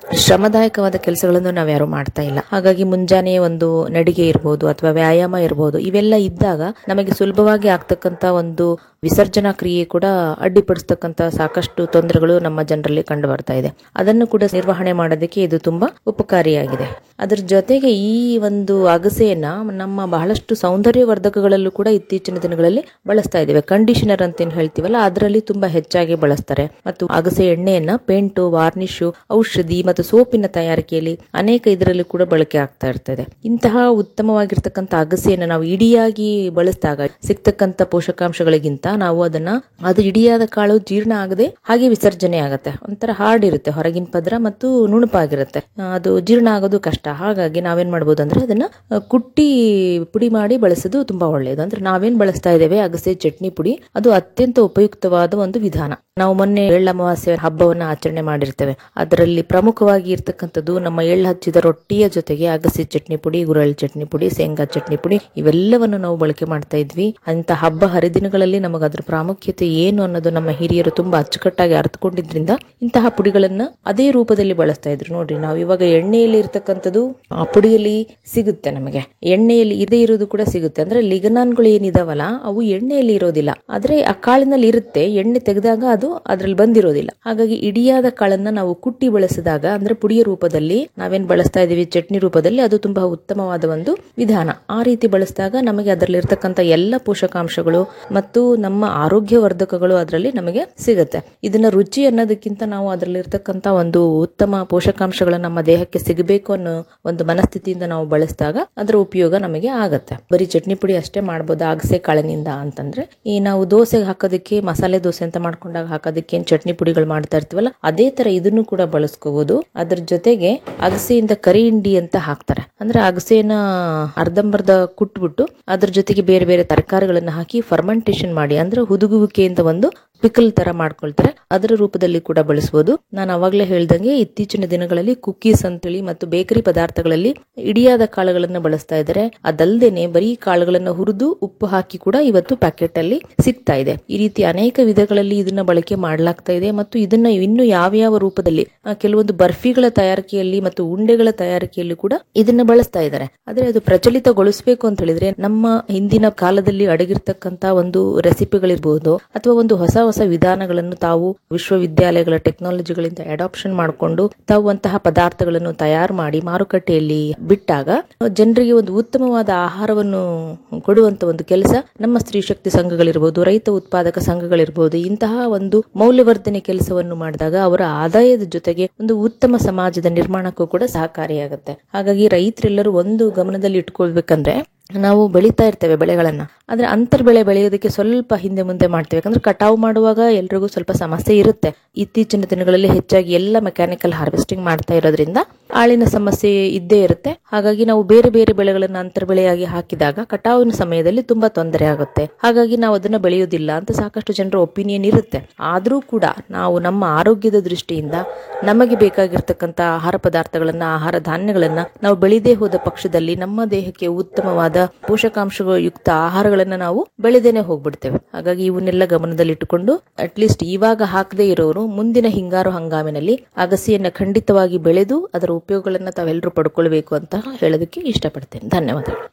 ಶ್ರಮದಾಯಕವಾದ ಕೆಲಸಗಳನ್ನು ನಾವು ಯಾರು ಮಾಡ್ತಾ ಇಲ್ಲ ಹಾಗಾಗಿ ಮುಂಜಾನೆ ಒಂದು ನಡಿಗೆ ಇರಬಹುದು ಅಥವಾ ವ್ಯಾಯಾಮ ಇರಬಹುದು ಇವೆಲ್ಲ ಇದ್ದಾಗ ನಮಗೆ ಸುಲಭವಾಗಿ ಆಗ್ತಕ್ಕಂತ ಒಂದು ವಿಸರ್ಜನಾ ಕ್ರಿಯೆ ಕೂಡ ಅಡ್ಡಿಪಡಿಸ್ತಕ್ಕಂತ ಸಾಕಷ್ಟು ತೊಂದರೆಗಳು ನಮ್ಮ ಜನರಲ್ಲಿ ಕಂಡು ಬರ್ತಾ ಇದೆ ಅದನ್ನು ಕೂಡ ನಿರ್ವಹಣೆ ಮಾಡೋದಕ್ಕೆ ಇದು ತುಂಬಾ ಉಪಕಾರಿಯಾಗಿದೆ ಅದರ ಜೊತೆಗೆ ಈ ಒಂದು ಅಗಸೆಯನ್ನ ನಮ್ಮ ಬಹಳಷ್ಟು ಸೌಂದರ್ಯವರ್ಧಕಗಳಲ್ಲೂ ಕೂಡ ಇತ್ತೀಚಿನ ದಿನಗಳಲ್ಲಿ ಬಳಸ್ತಾ ಇದ್ದೇವೆ ಕಂಡೀಷನರ್ ಅಂತ ಏನ್ ಹೇಳ್ತೀವಲ್ಲ ಅದರಲ್ಲಿ ತುಂಬಾ ಹೆಚ್ಚಾಗಿ ಬಳಸ್ತಾರೆ ಮತ್ತು ಅಗಸೆ ಎಣ್ಣೆಯನ್ನ ಪೇಂಟು ವಾರ್ನಿಶು ಔಷಧಿ ಮತ್ತು ಸೋಪಿನ ತಯಾರಿಕೆಯಲ್ಲಿ ಅನೇಕ ಇದರಲ್ಲಿ ಕೂಡ ಬಳಕೆ ಆಗ್ತಾ ಇರ್ತದೆ ಇಂತಹ ಉತ್ತಮವಾಗಿರ್ತಕ್ಕಂಥ ಅಗಸೆಯನ್ನು ನಾವು ಇಡಿಯಾಗಿ ಬಳಸಿದಾಗ ಸಿಗ್ತಕ್ಕಂಥ ಪೋಷಕಾಂಶಗಳಿಗಿಂತ ನಾವು ಅದನ್ನ ಅದು ಇಡಿಯಾದ ಕಾಳು ಜೀರ್ಣ ಆಗದೆ ಹಾಗೆ ವಿಸರ್ಜನೆ ಆಗತ್ತೆ ಒಂಥರ ಹಾರ್ಡ್ ಇರುತ್ತೆ ಹೊರಗಿನ ಪದ್ರ ಮತ್ತು ನುಣುಪಾಗಿರುತ್ತೆ ಆ, ಅದು ಜೀರ್ಣ ಆಗೋದು ಕಷ್ಟ ಹಾಗಾಗಿ ನಾವೇನ್ ಮಾಡ್ಬೋದು ಅಂದ್ರೆ ಅದನ್ನ ಆ, ಕುಟ್ಟಿ ಪುಡಿ ಮಾಡಿ ಬಳಸೋದು ತುಂಬಾ ಒಳ್ಳೆಯದು ಅಂದ್ರೆ ನಾವೇನ್ ಬಳಸ್ತಾ ಇದ್ದೇವೆ ಅಗಸೆ ಚಟ್ನಿ ಪುಡಿ ಅದು ಅತ್ಯಂತ ಉಪಯುಕ್ತವಾದ ಒಂದು ವಿಧಾನ ನಾವು ಮೊನ್ನೆ ಎಳ್ಳಮಾವಾಸ್ಯೆ ಹಬ್ಬವನ್ನ ಆಚರಣೆ ಮಾಡಿರ್ತೇವೆ ಅದರಲ್ಲಿ ಪ್ರಮುಖವಾಗಿ ಇರ್ತಕ್ಕಂಥದ್ದು ನಮ್ಮ ಎಳ್ಳು ಹಚ್ಚಿದ ರೊಟ್ಟಿಯ ಜೊತೆಗೆ ಅಗಸೆ ಚಟ್ನಿ ಪುಡಿ ಗುರಳ್ ಚಟ್ನಿ ಪುಡಿ ಶೇಂಗಾ ಚಟ್ನಿ ಪುಡಿ ಇವೆಲ್ಲವನ್ನು ನಾವು ಬಳಕೆ ಮಾಡ್ತಾ ಇದ್ವಿ ಅಂತ ಹಬ್ಬ ಹರಿದಿನಗಳಲ್ಲಿ ನಮಗೆ ಅದ್ರ ಪ್ರಾಮುಖ್ಯತೆ ಏನು ಅನ್ನೋದು ನಮ್ಮ ಹಿರಿಯರು ತುಂಬಾ ಅಚ್ಚುಕಟ್ಟಾಗಿ ಅರ್ಥಕೊಂಡಿದ್ರಿಂದ ಇಂತಹ ಪುಡಿಗಳನ್ನ ಅದೇ ರೂಪದಲ್ಲಿ ಬಳಸ್ತಾ ಇದ್ರು ನೋಡ್ರಿ ನಾವು ಇವಾಗ ಎಣ್ಣೆಯಲ್ಲಿ ಇರ್ತಕ್ಕಂಥದ್ದು ಆ ಪುಡಿಯಲ್ಲಿ ಸಿಗುತ್ತೆ ನಮಗೆ ಎಣ್ಣೆಯಲ್ಲಿ ಇದೇ ಇರೋದು ಕೂಡ ಸಿಗುತ್ತೆ ಅಂದ್ರೆ ಲಿಗನಾನ್ಗಳು ಏನಿದಾವಲ್ಲ ಅವು ಎಣ್ಣೆಯಲ್ಲಿ ಇರೋದಿಲ್ಲ ಆದ್ರೆ ಆ ಕಾಳಿನಲ್ಲಿ ಇರುತ್ತೆ ಎಣ್ಣೆ ತೆಗೆದಾಗ ಅದು ಅದ್ರಲ್ಲಿ ಬಂದಿರೋದಿಲ್ಲ ಹಾಗಾಗಿ ಇಡಿಯಾದ ಕಾಳನ್ನ ನಾವು ಕುಟ್ಟಿ ಬಳಸಿದಾಗ ಅಂದ್ರೆ ಪುಡಿಯ ರೂಪದಲ್ಲಿ ನಾವೇನ್ ಬಳಸ್ತಾ ಇದೀವಿ ಚಟ್ನಿ ರೂಪದಲ್ಲಿ ಅದು ತುಂಬಾ ಉತ್ತಮವಾದ ಒಂದು ವಿಧಾನ ಆ ರೀತಿ ಬಳಸಿದಾಗ ನಮಗೆ ಅದರಲ್ಲಿ ಇರ್ತಕ್ಕಂಥ ಎಲ್ಲ ಪೋಷಕಾಂಶಗಳು ಮತ್ತು ನಮ್ಮ ಆರೋಗ್ಯ ವರ್ಧಕಗಳು ಅದರಲ್ಲಿ ನಮಗೆ ಸಿಗುತ್ತೆ ಇದನ್ನ ರುಚಿ ಅನ್ನೋದಕ್ಕಿಂತ ನಾವು ಅದರಲ್ಲಿ ಇರ್ತಕ್ಕಂಥ ಒಂದು ಉತ್ತಮ ಪೋಷಕಾಂಶಗಳು ನಮ್ಮ ದೇಹಕ್ಕೆ ಸಿಗಬೇಕು ಅನ್ನೋ ಒಂದು ಮನಸ್ಥಿತಿಯಿಂದ ನಾವು ಬಳಸಿದಾಗ ಅದರ ಉಪಯೋಗ ನಮಗೆ ಆಗತ್ತೆ ಬರೀ ಚಟ್ನಿ ಪುಡಿ ಅಷ್ಟೇ ಮಾಡ್ಬೋದು ಅಗಸೆ ಕಾಳಿನಿಂದ ಅಂತಂದ್ರೆ ಈ ನಾವು ದೋಸೆಗೆ ಹಾಕೋದಕ್ಕೆ ಮಸಾಲೆ ದೋಸೆ ಅಂತ ಮಾಡ್ಕೊಂಡಾಗ ಹಾಕೋದಕ್ಕೆ ಏನ್ ಚಟ್ನಿ ಪುಡಿಗಳು ಮಾಡ್ತಾ ಇರ್ತೀವಲ್ಲ ಅದೇ ತರ ಇದನ್ನು ಕೂಡ ಬಳಸ್ಕೋಬಹುದು ಅದ್ರ ಜೊತೆಗೆ ಅಗಸೆಯಿಂದ ಕರಿ ಹಿಂಡಿ ಅಂತ ಹಾಕ್ತಾರೆ ಅಂದ್ರೆ ಅಗಸೆನ ಅರ್ಧಂಬರ್ಧ ಕುಟ್ಬಿಟ್ಟು ಅದ್ರ ಜೊತೆಗೆ ಬೇರೆ ಬೇರೆ ತರಕಾರಿಗಳನ್ನ ಹಾಕಿ ಫರ್ಮೆಂಟೇಶನ್ ಮಾಡಿ ಅಂದ್ರೆ ಹುದುಗುವಿಕೆಯಿಂದ ಒಂದು ಪಿಕಲ್ ತರ ಮಾಡ್ಕೊಳ್ತಾರೆ ಅದರ ರೂಪದಲ್ಲಿ ಕೂಡ ಬಳಸಬಹುದು ನಾನು ಅವಾಗಲೇ ಹೇಳ್ದಂಗೆ ಇತ್ತೀಚಿನ ದಿನಗಳಲ್ಲಿ ಕುಕೀಸ್ ಅಂತೇಳಿ ಮತ್ತು ಬೇಕರಿ ಪದಾರ್ಥಗಳಲ್ಲಿ ಇಡಿಯಾದ ಕಾಳುಗಳನ್ನ ಬಳಸ್ತಾ ಇದ್ದಾರೆ ಅದಲ್ದೇನೆ ಬರೀ ಕಾಳುಗಳನ್ನ ಹುರಿದು ಉಪ್ಪು ಹಾಕಿ ಕೂಡ ಇವತ್ತು ಪ್ಯಾಕೆಟ್ ಅಲ್ಲಿ ಸಿಗ್ತಾ ಇದೆ ಈ ರೀತಿ ಅನೇಕ ವಿಧಗಳಲ್ಲಿ ಇದನ್ನ ಬಳಕೆ ಮಾಡಲಾಗ್ತಾ ಇದೆ ಮತ್ತು ಇದನ್ನ ಇನ್ನು ಯಾವ್ಯಾವ ರೂಪದಲ್ಲಿ ಆ, ಕೆಲವೊಂದು ಬರ್ಫಿಗಳ ತಯಾರಿಕೆಯಲ್ಲಿ ಮತ್ತು ಉಂಡೆಗಳ ತಯಾರಿಕೆಯಲ್ಲಿ ಕೂಡ ಇದನ್ನ ಬಳಸ್ತಾ ಇದ್ದಾರೆ ಆದ್ರೆ ಅದು ಪ್ರಚಲಿತಗೊಳಿಸಬೇಕು ಅಂತ ಹೇಳಿದ್ರೆ ನಮ್ಮ ಹಿಂದಿನ ಕಾಲದಲ್ಲಿ ಅಡಗಿರ್ತಕ್ಕಂತ ಒಂದು ರೆಸಿಪಿಗಳಿರ್ಬೋದು ಅಥವಾ ಒಂದು ಹೊಸ ಹೊಸ ವಿಧಾನಗಳನ್ನು ತಾವು ವಿಶ್ವವಿದ್ಯಾಲಯಗಳ ಟೆಕ್ನಾಲಜಿಗಳಿಂದ ಅಡಾಪ್ಷನ್ ಮಾಡಿಕೊಂಡು ತಾವು ಅಂತಹ ಪದಾರ್ಥಗಳನ್ನು ತಯಾರು ಮಾಡಿ ಮಾರುಕಟ್ಟೆಯಲ್ಲಿ ಬಿಟ್ಟಾಗ ಜನರಿಗೆ ಒಂದು ಉತ್ತಮವಾದ ಆಹಾರವನ್ನು ಕೊಡುವಂತ ಒಂದು ಕೆಲಸ ನಮ್ಮ ಸ್ತ್ರೀ ಶಕ್ತಿ ಸಂಘಗಳಿರ್ಬೋದು ರೈತ ಉತ್ಪಾದಕ ಸಂಘಗಳಿರ್ಬೋದು ಇಂತಹ ಒಂದು ಮೌಲ್ಯವರ್ಧನೆ ಕೆಲಸವನ್ನು ಮಾಡಿದಾಗ ಅವರ ಆದಾಯದ ಜೊತೆಗೆ ಒಂದು ಉತ್ತಮ ಸಮಾಜದ ನಿರ್ಮಾಣಕ್ಕೂ ಕೂಡ ಸಹಕಾರಿಯಾಗುತ್ತೆ ಹಾಗಾಗಿ ರೈತರೆಲ್ಲರೂ ಒಂದು ಗಮನದಲ್ಲಿ ಇಟ್ಕೊಳ್ಬೇಕಂದ್ರೆ ನಾವು ಬೆಳೀತಾ ಇರ್ತೇವೆ ಬೆಳೆಗಳನ್ನ ಆದ್ರೆ ಅಂತರ್ ಬೆಳೆ ಬೆಳೆಯೋದಕ್ಕೆ ಸ್ವಲ್ಪ ಹಿಂದೆ ಮುಂದೆ ಮಾಡ್ತೇವೆ ಯಾಕಂದ್ರೆ ಕಟಾವು ಮಾಡುವಾಗ ಎಲ್ರಿಗೂ ಸ್ವಲ್ಪ ಸಮಸ್ಯೆ ಇರುತ್ತೆ ಇತ್ತೀಚಿನ ದಿನಗಳಲ್ಲಿ ಹೆಚ್ಚಾಗಿ ಎಲ್ಲ ಮೆಕ್ಯಾನಿಕಲ್ ಹಾರ್ವೆಸ್ಟಿಂಗ್ ಮಾಡ್ತಾ ಇರೋದ್ರಿಂದ ಆಳಿನ ಸಮಸ್ಯೆ ಇದ್ದೇ ಇರುತ್ತೆ ಹಾಗಾಗಿ ನಾವು ಬೇರೆ ಬೇರೆ ಬೆಳೆಗಳನ್ನ ಅಂತರ್ ಬೆಳೆಯಾಗಿ ಹಾಕಿದಾಗ ಕಟಾವಿನ ಸಮಯದಲ್ಲಿ ತುಂಬಾ ತೊಂದರೆ ಆಗುತ್ತೆ ಹಾಗಾಗಿ ನಾವು ಅದನ್ನ ಬೆಳೆಯೋದಿಲ್ಲ ಅಂತ ಸಾಕಷ್ಟು ಜನರ ಒಪಿನಿಯನ್ ಇರುತ್ತೆ ಆದ್ರೂ ಕೂಡ ನಾವು ನಮ್ಮ ಆರೋಗ್ಯದ ದೃಷ್ಟಿಯಿಂದ ನಮಗೆ ಬೇಕಾಗಿರ್ತಕ್ಕಂಥ ಆಹಾರ ಪದಾರ್ಥಗಳನ್ನ ಆಹಾರ ಧಾನ್ಯಗಳನ್ನ ನಾವು ಬೆಳೆದೇ ಹೋದ ಪಕ್ಷದಲ್ಲಿ ನಮ್ಮ ದೇಹಕ್ಕೆ ಉತ್ತಮವಾದ ಪೋಷಕಾಂಶಗಳು ಯುಕ್ತ ಆಹಾರಗಳನ್ನ ನಾವು ಬೆಳೆದೇನೆ ಹೋಗ್ಬಿಡ್ತೇವೆ ಹಾಗಾಗಿ ಇವನ್ನೆಲ್ಲ ಗಮನದಲ್ಲಿಟ್ಟುಕೊಂಡು ಅಟ್ಲೀಸ್ಟ್ ಇವಾಗ ಹಾಕದೇ ಇರೋರು ಮುಂದಿನ ಹಿಂಗಾರು ಹಂಗಾಮಿನಲ್ಲಿ ಅಗಸಿಯನ್ನ ಖಂಡಿತವಾಗಿ ಬೆಳೆದು ಅದರ ಉಪಯೋಗಗಳನ್ನ ತಾವೆಲ್ಲರೂ ಪಡ್ಕೊಳ್ಬೇಕು ಅಂತ ಹೇಳೋದಕ್ಕೆ ಇಷ್ಟಪಡ್ತೇನೆ ಧನ್ಯವಾದಗಳು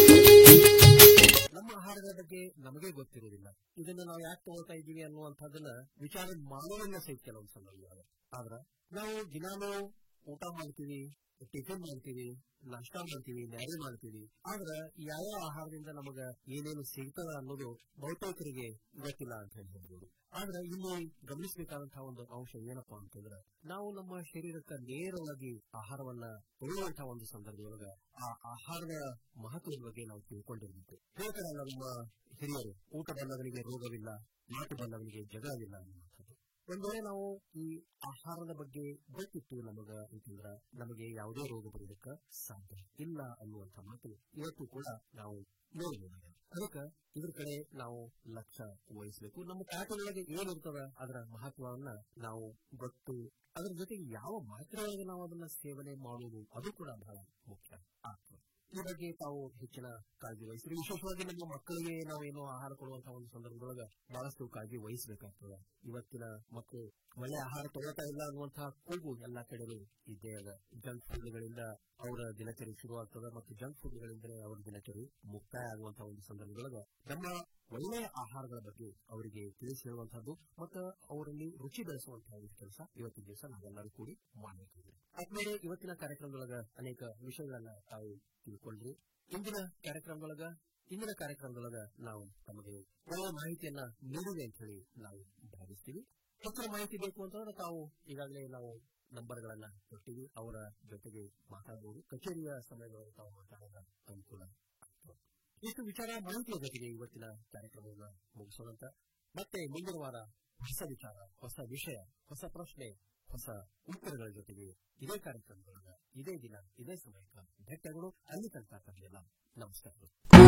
ನಮ್ಮ ಆಹಾರದ ಬಗ್ಗೆ ನಮಗೆ ಗೊತ್ತಿರುವುದಿಲ್ಲ ಇದನ್ನ ನಾವು ಯಾಕೆ ತಗೊಳ್ತಾ ಇದ್ದೀವಿ ಅನ್ನುವಂಥದ್ದನ್ನ ವಿಚಾರ ಮಾಡೋದನ್ನ ಸಹಿತ ಕೆಲವೊಂದು ಸಂದರ್ಭ ಆದ್ರ ನಾವು ದಿನಾನು ಊಟ ಮಾಡ್ತೀವಿ ಟಿಫಿನ್ ಮಾಡ್ತೀವಿ ನಾಷ್ಟಾ ಮಾಡ್ತೀವಿ ನ್ಯಾಯ ಮಾಡ್ತೀವಿ ಆದ್ರ ಯಾವ ಆಹಾರದಿಂದ ನಮಗ ಏನೇನು ಸಿಗ್ತದ ಅನ್ನೋದು ಬಹುತೇಕರಿಗೆ ಗೊತ್ತಿಲ್ಲ ಅಂತ ಹೇಳಿ ಹೇಳ್ಬೋದು ಆದ್ರೆ ಇಲ್ಲಿ ಗಮನಿಸಬೇಕಾದಂತಹ ಒಂದು ಅಂಶ ಏನಪ್ಪಾ ಅಂತಂದ್ರ ನಾವು ನಮ್ಮ ಶರೀರಕ್ಕೆ ನೇರವಾಗಿ ಆಹಾರವನ್ನ ಕೊಡುವಂತಹ ಒಂದು ಸಂದರ್ಭದೊಳಗ ಆ ಆಹಾರದ ಮಹತ್ವದ ಬಗ್ಗೆ ನಾವು ತಿಳ್ಕೊಂಡಿರ್ಬೇಕು ಹೇಳ್ತಾರಲ್ಲ ನಮ್ಮ ಹಿರಿಯರು ಊಟ ಬಲ್ಲವನಿಗೆ ರೋಗವಿಲ್ಲ ಮಾತು ಬಲ್ಲವನಿಗೆ ಜಗಳವಿಲ್ಲ ಅನ್ನುವಂಥದ್ದು ಒಂದ್ ವೇಳೆ ನಾವು ಈ ಆಹಾರದ ಬಗ್ಗೆ ಗೊತ್ತಿತ್ತು ನಮಗ ಅಂತಂದ್ರ ನಮಗೆ ಯಾವುದೇ ರೋಗ ಬರೋದಕ್ಕ ಸಾಧ್ಯ ಇಲ್ಲ ಅನ್ನುವಂಥ ಮಾತು ಇವತ್ತು ಕೂಡ ನಾವು ನೋಡಬಹುದು ಅದಕ್ಕ ಇದ್ರ ಕಡೆ ನಾವು ಲಕ್ಷ್ಯ ವಹಿಸಬೇಕು ನಮ್ಮ ಪ್ಯಾಟರ್ನೊಳಗೆ ಏನಿರ್ತದ ಅದರ ಮಹತ್ವವನ್ನ ನಾವು ಗೊತ್ತು ಅದರ ಜೊತೆಗೆ ಯಾವ ಮಾತ್ರೆಯೊಳಗೆ ನಾವು ಅದನ್ನ ಸೇವನೆ ಮಾಡುವುದು ಅದು ಕೂಡ ಬಹಳ ಮುಖ್ಯ ಆಗ್ತದೆ ಈ ಬಗ್ಗೆ ತಾವು ಹೆಚ್ಚಿನ ಕಾಳಜಿ ವಹಿಸಿರಿ ವಿಶೇಷವಾಗಿ ನಮ್ಮ ಮಕ್ಕಳಿಗೆ ನಾವೇನು ಆಹಾರ ಕೊಡುವಂತಹ ಒಂದು ಸಂದರ್ಭದೊಳಗ ಬಹಳಷ್ಟು ಕಾಳಜಿ ವಹಿಸಬೇಕಾಗ್ತದೆ ಇವತ್ತಿನ ಮಕ್ಕಳು ಒಳ್ಳೆ ಆಹಾರ ತಗೋತಾ ಇಲ್ಲ ಅನ್ನುವಂತಹ ಕೂಗು ಎಲ್ಲಾ ಕಡೆಗೂ ಇದ್ದೇ ಅದ ಜಂಕ್ ಫುಡ್ಗಳಿಂದ ಅವರ ದಿನಚರಿ ಶುರುವಾಗ್ತದೆ ಮತ್ತು ಜಂಕ್ ಫುಡ್ಗಳಿಂದಲೇ ಅವರ ದಿನಚರಿ ಮುಕ್ತಾಯ ಆಗುವಂತಹ ಒಂದು ಸಂದರ್ಭದೊಳಗ ನಮ್ಮ ಒಳ್ಳೆಯ ಆಹಾರಗಳ ಬಗ್ಗೆ ಅವರಿಗೆ ತಿಳಿಸಿ ಹೇಳುವಂತಹದ್ದು ಮತ್ತು ಅವರಲ್ಲಿ ರುಚಿ ಬೆಳೆಸುವಂತಹ ಒಂದು ಕೆಲಸ ಇವತ್ತಿನ ದಿವಸ ನಾವೆಲ್ಲರೂ ಕೂಡಿ ಮಾಡಬೇಕಾಗಿದೆ ಆದ್ಮೇಲೆ ಇವತ್ತಿನ ಕಾರ್ಯಕ್ರಮದೊಳಗ ಅನೇಕ ವಿಷಯಗಳನ್ನ ತಾವು ತಿಳ್ಕೊಂಡ್ರಿ ಇಂದಿನ ಕಾರ್ಯಕ್ರಮದೊಳಗ ಇಂದಿನ ಕಾರ್ಯಕ್ರಮದೊಳಗ ನಾವು ತಮಗೆ ಒಳ್ಳೆಯ ಮಾಹಿತಿಯನ್ನ ನೀಡಿದೆ ಅಂತ ಹೇಳಿ ನಾವು ಭಾವಿಸ್ತೀವಿ ಹೆಚ್ಚಿನ ಮಾಹಿತಿ ಬೇಕು ಅಂತಂದ್ರೆ ತಾವು ಈಗಾಗಲೇ ನಾವು ನಂಬರ್ಗಳನ್ನ ಕೊಟ್ಟಿವಿ ಅವರ ಜೊತೆಗೆ ಮಾತಾಡಬಹುದು ಕಚೇರಿಯ ಸಮಯದೊಳಗೆ ತಾವು ಮಾತಾಡೋದ ಅನುಕೂಲ ಆಗ್ತದೆ ಇಷ್ಟು ವಿಚಾರ ಮಾಹಿತಿಯ ಜೊತೆಗೆ ಇವತ್ತಿನ ಕಾರ್ಯಕ್ರಮವನ್ನು ಮುಗಿಸೋಣಂತ ಮತ್ತೆ ಮುಂದಿನ ವಾರ ಹೊಸ ವಿಚಾರ ಹೊಸ ವಿಷಯ ಹೊಸ ಪ್ರಶ್ನೆ ಹೊಸ ಉತ್ತರಗಳ ಜೊತೆಗೆ ಇದೇ ಕಾರ್ಯಕ್ರಮದೊಳಗ ಇದೇ ದಿನ ಇದೇ ಸಮಯಕ್ಕೆ ಭೇಟಿಯಾಗೋಣ ಅಲ್ಲಿ ತನಕ ತರಲಿಲ್ಲ ನಮಸ್ಕಾರಗಳು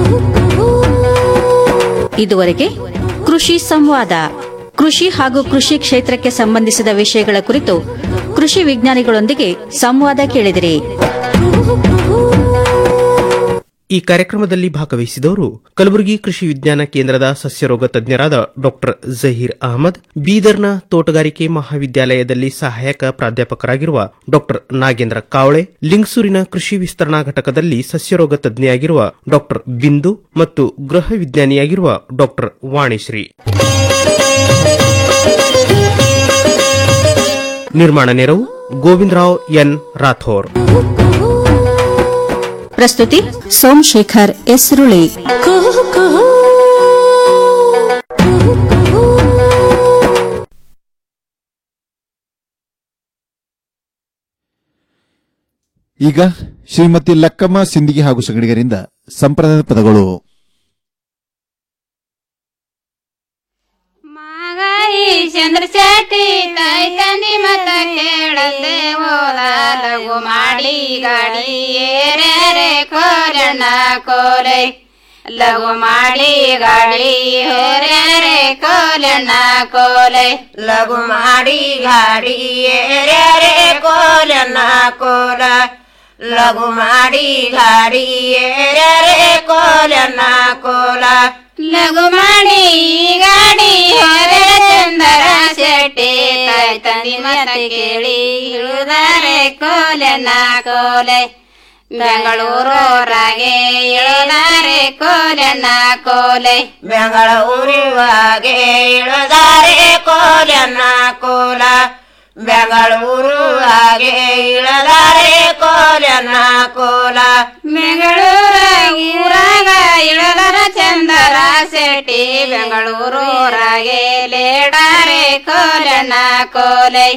ಇದುವರೆಗೆ ಕೃಷಿ ಸಂವಾದ ಕೃಷಿ ಹಾಗೂ ಕೃಷಿ ಕ್ಷೇತ್ರಕ್ಕೆ ಸಂಬಂಧಿಸಿದ ವಿಷಯಗಳ ಕುರಿತು ಕೃಷಿ ವಿಜ್ಞಾನಿಗಳೊಂದಿಗೆ ಸಂವಾದ ಕೇಳಿದಿರಿ ಈ ಕಾರ್ಯಕ್ರಮದಲ್ಲಿ ಭಾಗವಹಿಸಿದವರು ಕಲಬುರಗಿ ಕೃಷಿ ವಿಜ್ಞಾನ ಕೇಂದ್ರದ ಸಸ್ಯರೋಗ ತಜ್ಞರಾದ ಡಾಕ್ಟರ್ ಜಹೀರ್ ಅಹಮದ್ ಬೀದರ್ನ ತೋಟಗಾರಿಕೆ ಮಹಾವಿದ್ಯಾಲಯದಲ್ಲಿ ಸಹಾಯಕ ಪ್ರಾಧ್ಯಾಪಕರಾಗಿರುವ ಡಾಕ್ಟರ್ ನಾಗೇಂದ್ರ ಕಾವಳೆ ಲಿಂಗಸೂರಿನ ಕೃಷಿ ವಿಸ್ತರಣಾ ಘಟಕದಲ್ಲಿ ಸಸ್ಯರೋಗ ತಜ್ಞೆಯಾಗಿರುವ ಡಾಕ್ಟರ್ ಬಿಂದು ಮತ್ತು ಗೃಹ ವಿಜ್ಞಾನಿಯಾಗಿರುವ ಡಾಕ್ಟರ್ ವಾಣಿಶ್ರೀ ನಿರ್ಮಾಣ ನೆರವು ಗೋವಿಂದರಾವ್ ಎನ್ ರಾಥೋರ್ ಪ್ರಸ್ತುತಿ ಸೋಮಶೇಖರ್ ಎಸ್ರುಳಿ ಈಗ ಶ್ರೀಮತಿ ಲಕ್ಕಮ್ಮ ಸಿಂದಿಗೆ ಹಾಗೂ ಸಂಗಡಿಗರಿಂದ ಸಂಪ್ರದಾಯದ ಪದಗಳು ಚಂದ್ರಶೆಟ್ಟಿ ತೈತಂದಿ ಮತ ಕೇಳದೆ ಹೋದ ಲಘು ಮಾಡಿ ಗಾಡಿ ಏರೇ ಕೋರಣ ಕೋಲೆ ಲಘು ಮಾಡಿ ಗಾಡಿ ಏರೇ ಕೋಲಣ್ಣ ಕೋಲೆ ಲಘು ಮಾಡಿ ಗಾಡಿ ಏರ್ಯಾರೆ ಕೋಲನ್ನ ಕೋಲ ಲಘು ಮಾಡಿ ಗಾಡಿ ಏರ್ಯಾರೆ ಕೋಲನ್ನ ಕೋಲ ಲಘು ಮಾಡಿ ಗಾಡಿ ಹೊರೆ ಚಂದರ ಶೆಟ್ಟಿ ತಾಯಿ ತಂದಿ ಮತ ಕೇಳಿ ಇಳುದಾರೆ ಕೋಲೆನ ಕೋಲೆ ಬೆಂಗಳೂರೊಳಗೆ ಇಳುದಾರೆ ಕೋಲೆನ ಕೋಲೆ ಬೆಂಗಳೂರಿವಾಗೆ ಇಳದಾರೆ ಕೋಲನ್ನ ಕೋಲ ಬೆಂಗಳೂರು ಹಾಗೆ ಇಳದಾರೆ ಕೋಲನ್ನ ಕೋಲ ಬೆಂಗಳೂರ ಊರಾಗ ಇಳದರ ಚಂದರ ಶೆಟ್ಟಿ ಬೆಂಗಳೂರೊಳಗೆ ಲೇಡಾರೆ ಕೋಲೆನ ಕೋಲೆ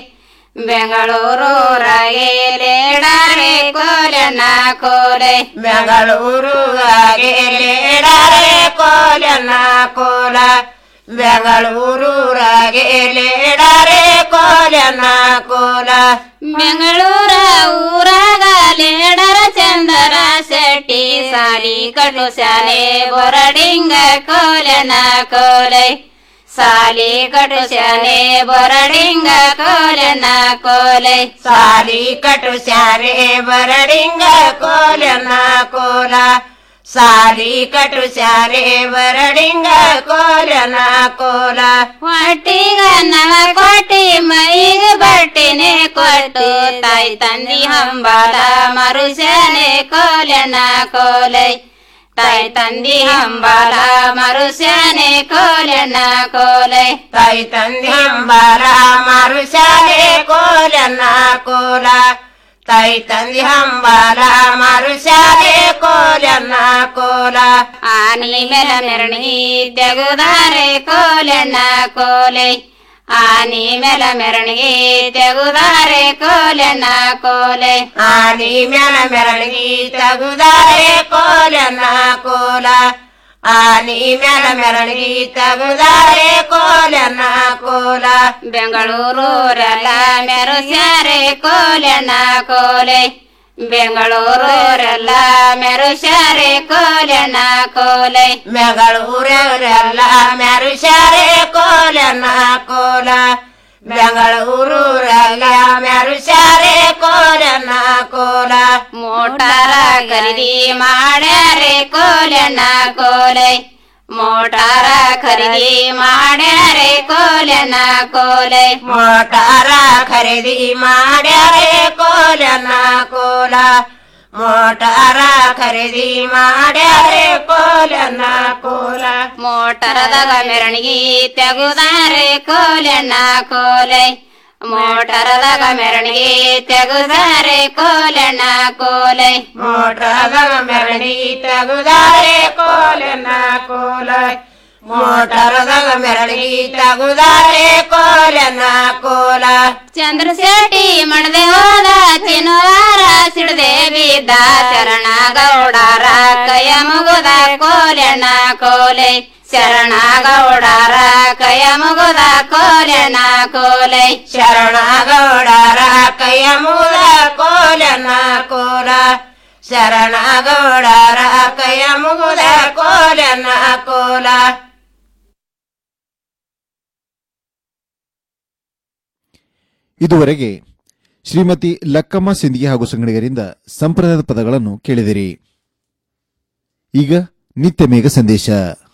ಬೆಂಗಳೂರೊಳಗೆ ಲೇಡಾರೆ ಕೋಲೆನ ಕೋಲೆ ಬೆಂಗಳೂರು ಹಾಗೆ ಲೇಡಾರೆ ಕೋಲನ್ನ ಕೋಲ ಬೆಂಗಳೂರು ಹಾಗೆ ಲೇಡಾರೆ ಕೋಲನ್ನ ಕೋಲ ಬೆಂಗಳೂರ ಊರಾಗ ಲೇಡರ ಚಂದರ ಶೆಟ್ಟಿ ಸಾಲಿ ಕಟು ಶಾಲೆ ಬೊರಡಿಂಗ ಕೋಲೆನ ಕೋಲೆ ಸಾಲಿ ಕಟು ಶಾಲೆ ಬೊರಡಿಂಗ ಕೋಲೆನ ಕೋಲೆ ಸಾಲಿ ಕಟು ಶಾಲೆ ಬರಡಿಂಗ ಕೋಲನ್ನ ಕೋಲ ಸಾಲಿ ಕಟು ಶಾಲೆ ಬರಡಿಂಗ ಕೋಲನ ಕೋಲ ಹೊಟ್ಟಿಗ ನವ ಕೊಟ್ಟಿ ಮೈಗ ಬಟ್ಟಿನೆ ಕೊಟ್ಟು ತಾಯಿ ತಂದಿ ಹಂಬಾಲ ಮರುಶನೆ ಕೋಲೆನ ಕೋಲೆ ತಾಯಿ ತಂದಿ ಹಂಬಾಲ ಮರುಶನೆ ಕೋಲೆನ ಕೋಲೆ ತಾಯಿ ತಂದೆ ಹಂಬಾರ ಮರುಶಾಲೆ ಕೋಲನ್ನ ಕೋಲ ತಾಯಿ ತಂದೆ ಹಂಬಾಲ ಮರುಶಾಲೆ ಕೋಲನ್ನ ಕೋಲ ಆನಿ ಮೇಲ ಮೆರಣಿ ತೆಗುದಾರೆ ಕೋಲೆನ ಕೋಲೆ ಆನಿ ಮೇಲ ಮೆರಣಿಗೆ ತೆಗುದಾರೆ ಕೋಲೆನ ಕೋಲೆ ಆನಿ ಮ್ಯಾಲ ಮೆರಳಿಗೆ ತಗುದಾರೆ ಕೋಲನ್ನ ಕೋಲ ಆನಿ ಮ್ಯಾಲ ಮೆರಳಿಗೆ ತಗುದಾರೆ ಕೋಲನ್ನ ಕೋಲ ಬೆಂಗಳೂರೂರೆಲ್ಲ ಮೆರುಸ್ಯಾರೆ ಕೋಲೆನ ಕೋಲೆ ಬೆಂಗಳೂರೂರೆಲ್ಲ ಮೆರುಸ್ಯಾರೆ ಕೋಲೆನ ಕೋಲೆ ಬೆಂಗಳೂರವರೆಲ್ಲ ಮೆರುಶಾರೆ ಕೋಲನ್ನ ಕೋಲ ಬೆಂಗಳೂರು ಮೆರುಸಾರೆ ಕೋಲನ ಕೋಲ ಮೋಟಾರ ಖರೀದಿ ಮಾಡ್ಯಾರೆ ಕೋಲೆಣ್ಣ ಕೋಲೆ ಮೋಟಾರ ಖರೀದಿ ಮಾಡ್ಯಾರೆ ಕೋಲೆಣ್ಣ ಕೋಲೆ ಮೋಟಾರ ಖರೀದಿ ಮಾಡ್ಯಾರೆ ಕೋಲನ ಕೋಲ ಮೋಟಾರ ಖರೀದಿ ಮಾಡ್ಯಾರೆ ಕೋಲನ ಕೋಲ ಮೋಟರದಾಗ ಮೆರವಣಿಗೆ ತೆಗುದಾರೆ ಕೋಲೆಣ್ಣ ಕೋಲೆ ಮೋಟರದಾಗ ಮೆರವಣಿಗೆ ತೆಗುದಾರೆ ಕೋಲೆಣ್ಣ ಕೋಲೆ ಮೋಟಾರದಾಗ ಮೆರವಣಿಗೆ ತೆಗುದಾರೆ ಕೋಲನ ಕೋಲ ಮೋಟಾರದಾಗ ಮೆರವಣಿಗೆ ತೆಗುದಾರೆ ಕೋಲನ ಕೋಲ ಚಂದ್ರಶೆಟ್ಟಿ ಮಣದೆ ಹೋದ ಚಿನ್ನವಾರ ಸಿಡದೆ ಬಿದ್ದ ಚರಣ ಗೌಡರ ಕಯ ಮುಗುದ ಕೋಲೆಣ್ಣ ಕೋಲೆ ಶರಣ ಗೌಡರ ಕಯ ಮುಗುದ ಕೋಲೆಣ್ಣ ಕೋಲೆ ಶರಣ ಗೌಡರ ಕೈಯ ಮೂಲ ಕೋಲನ ಕೋಲ ಶರಣ ಗೌಡರ ಕೈಯ ಮುಗುದ ಕೋಲನ ಕೋಲ ಇದುವರೆಗೆ ಶ್ರೀಮತಿ ಲಕ್ಕಮ್ಮ ಸಿಂದಗಿ ಹಾಗೂ ಸಂಗಡಿಗರಿಂದ ಸಂಪ್ರದಾಯದ ಪದಗಳನ್ನು ಕೇಳಿದಿರಿ ಈಗ ನಿತ್ಯ ಮೇಘ ಸಂದೇಶ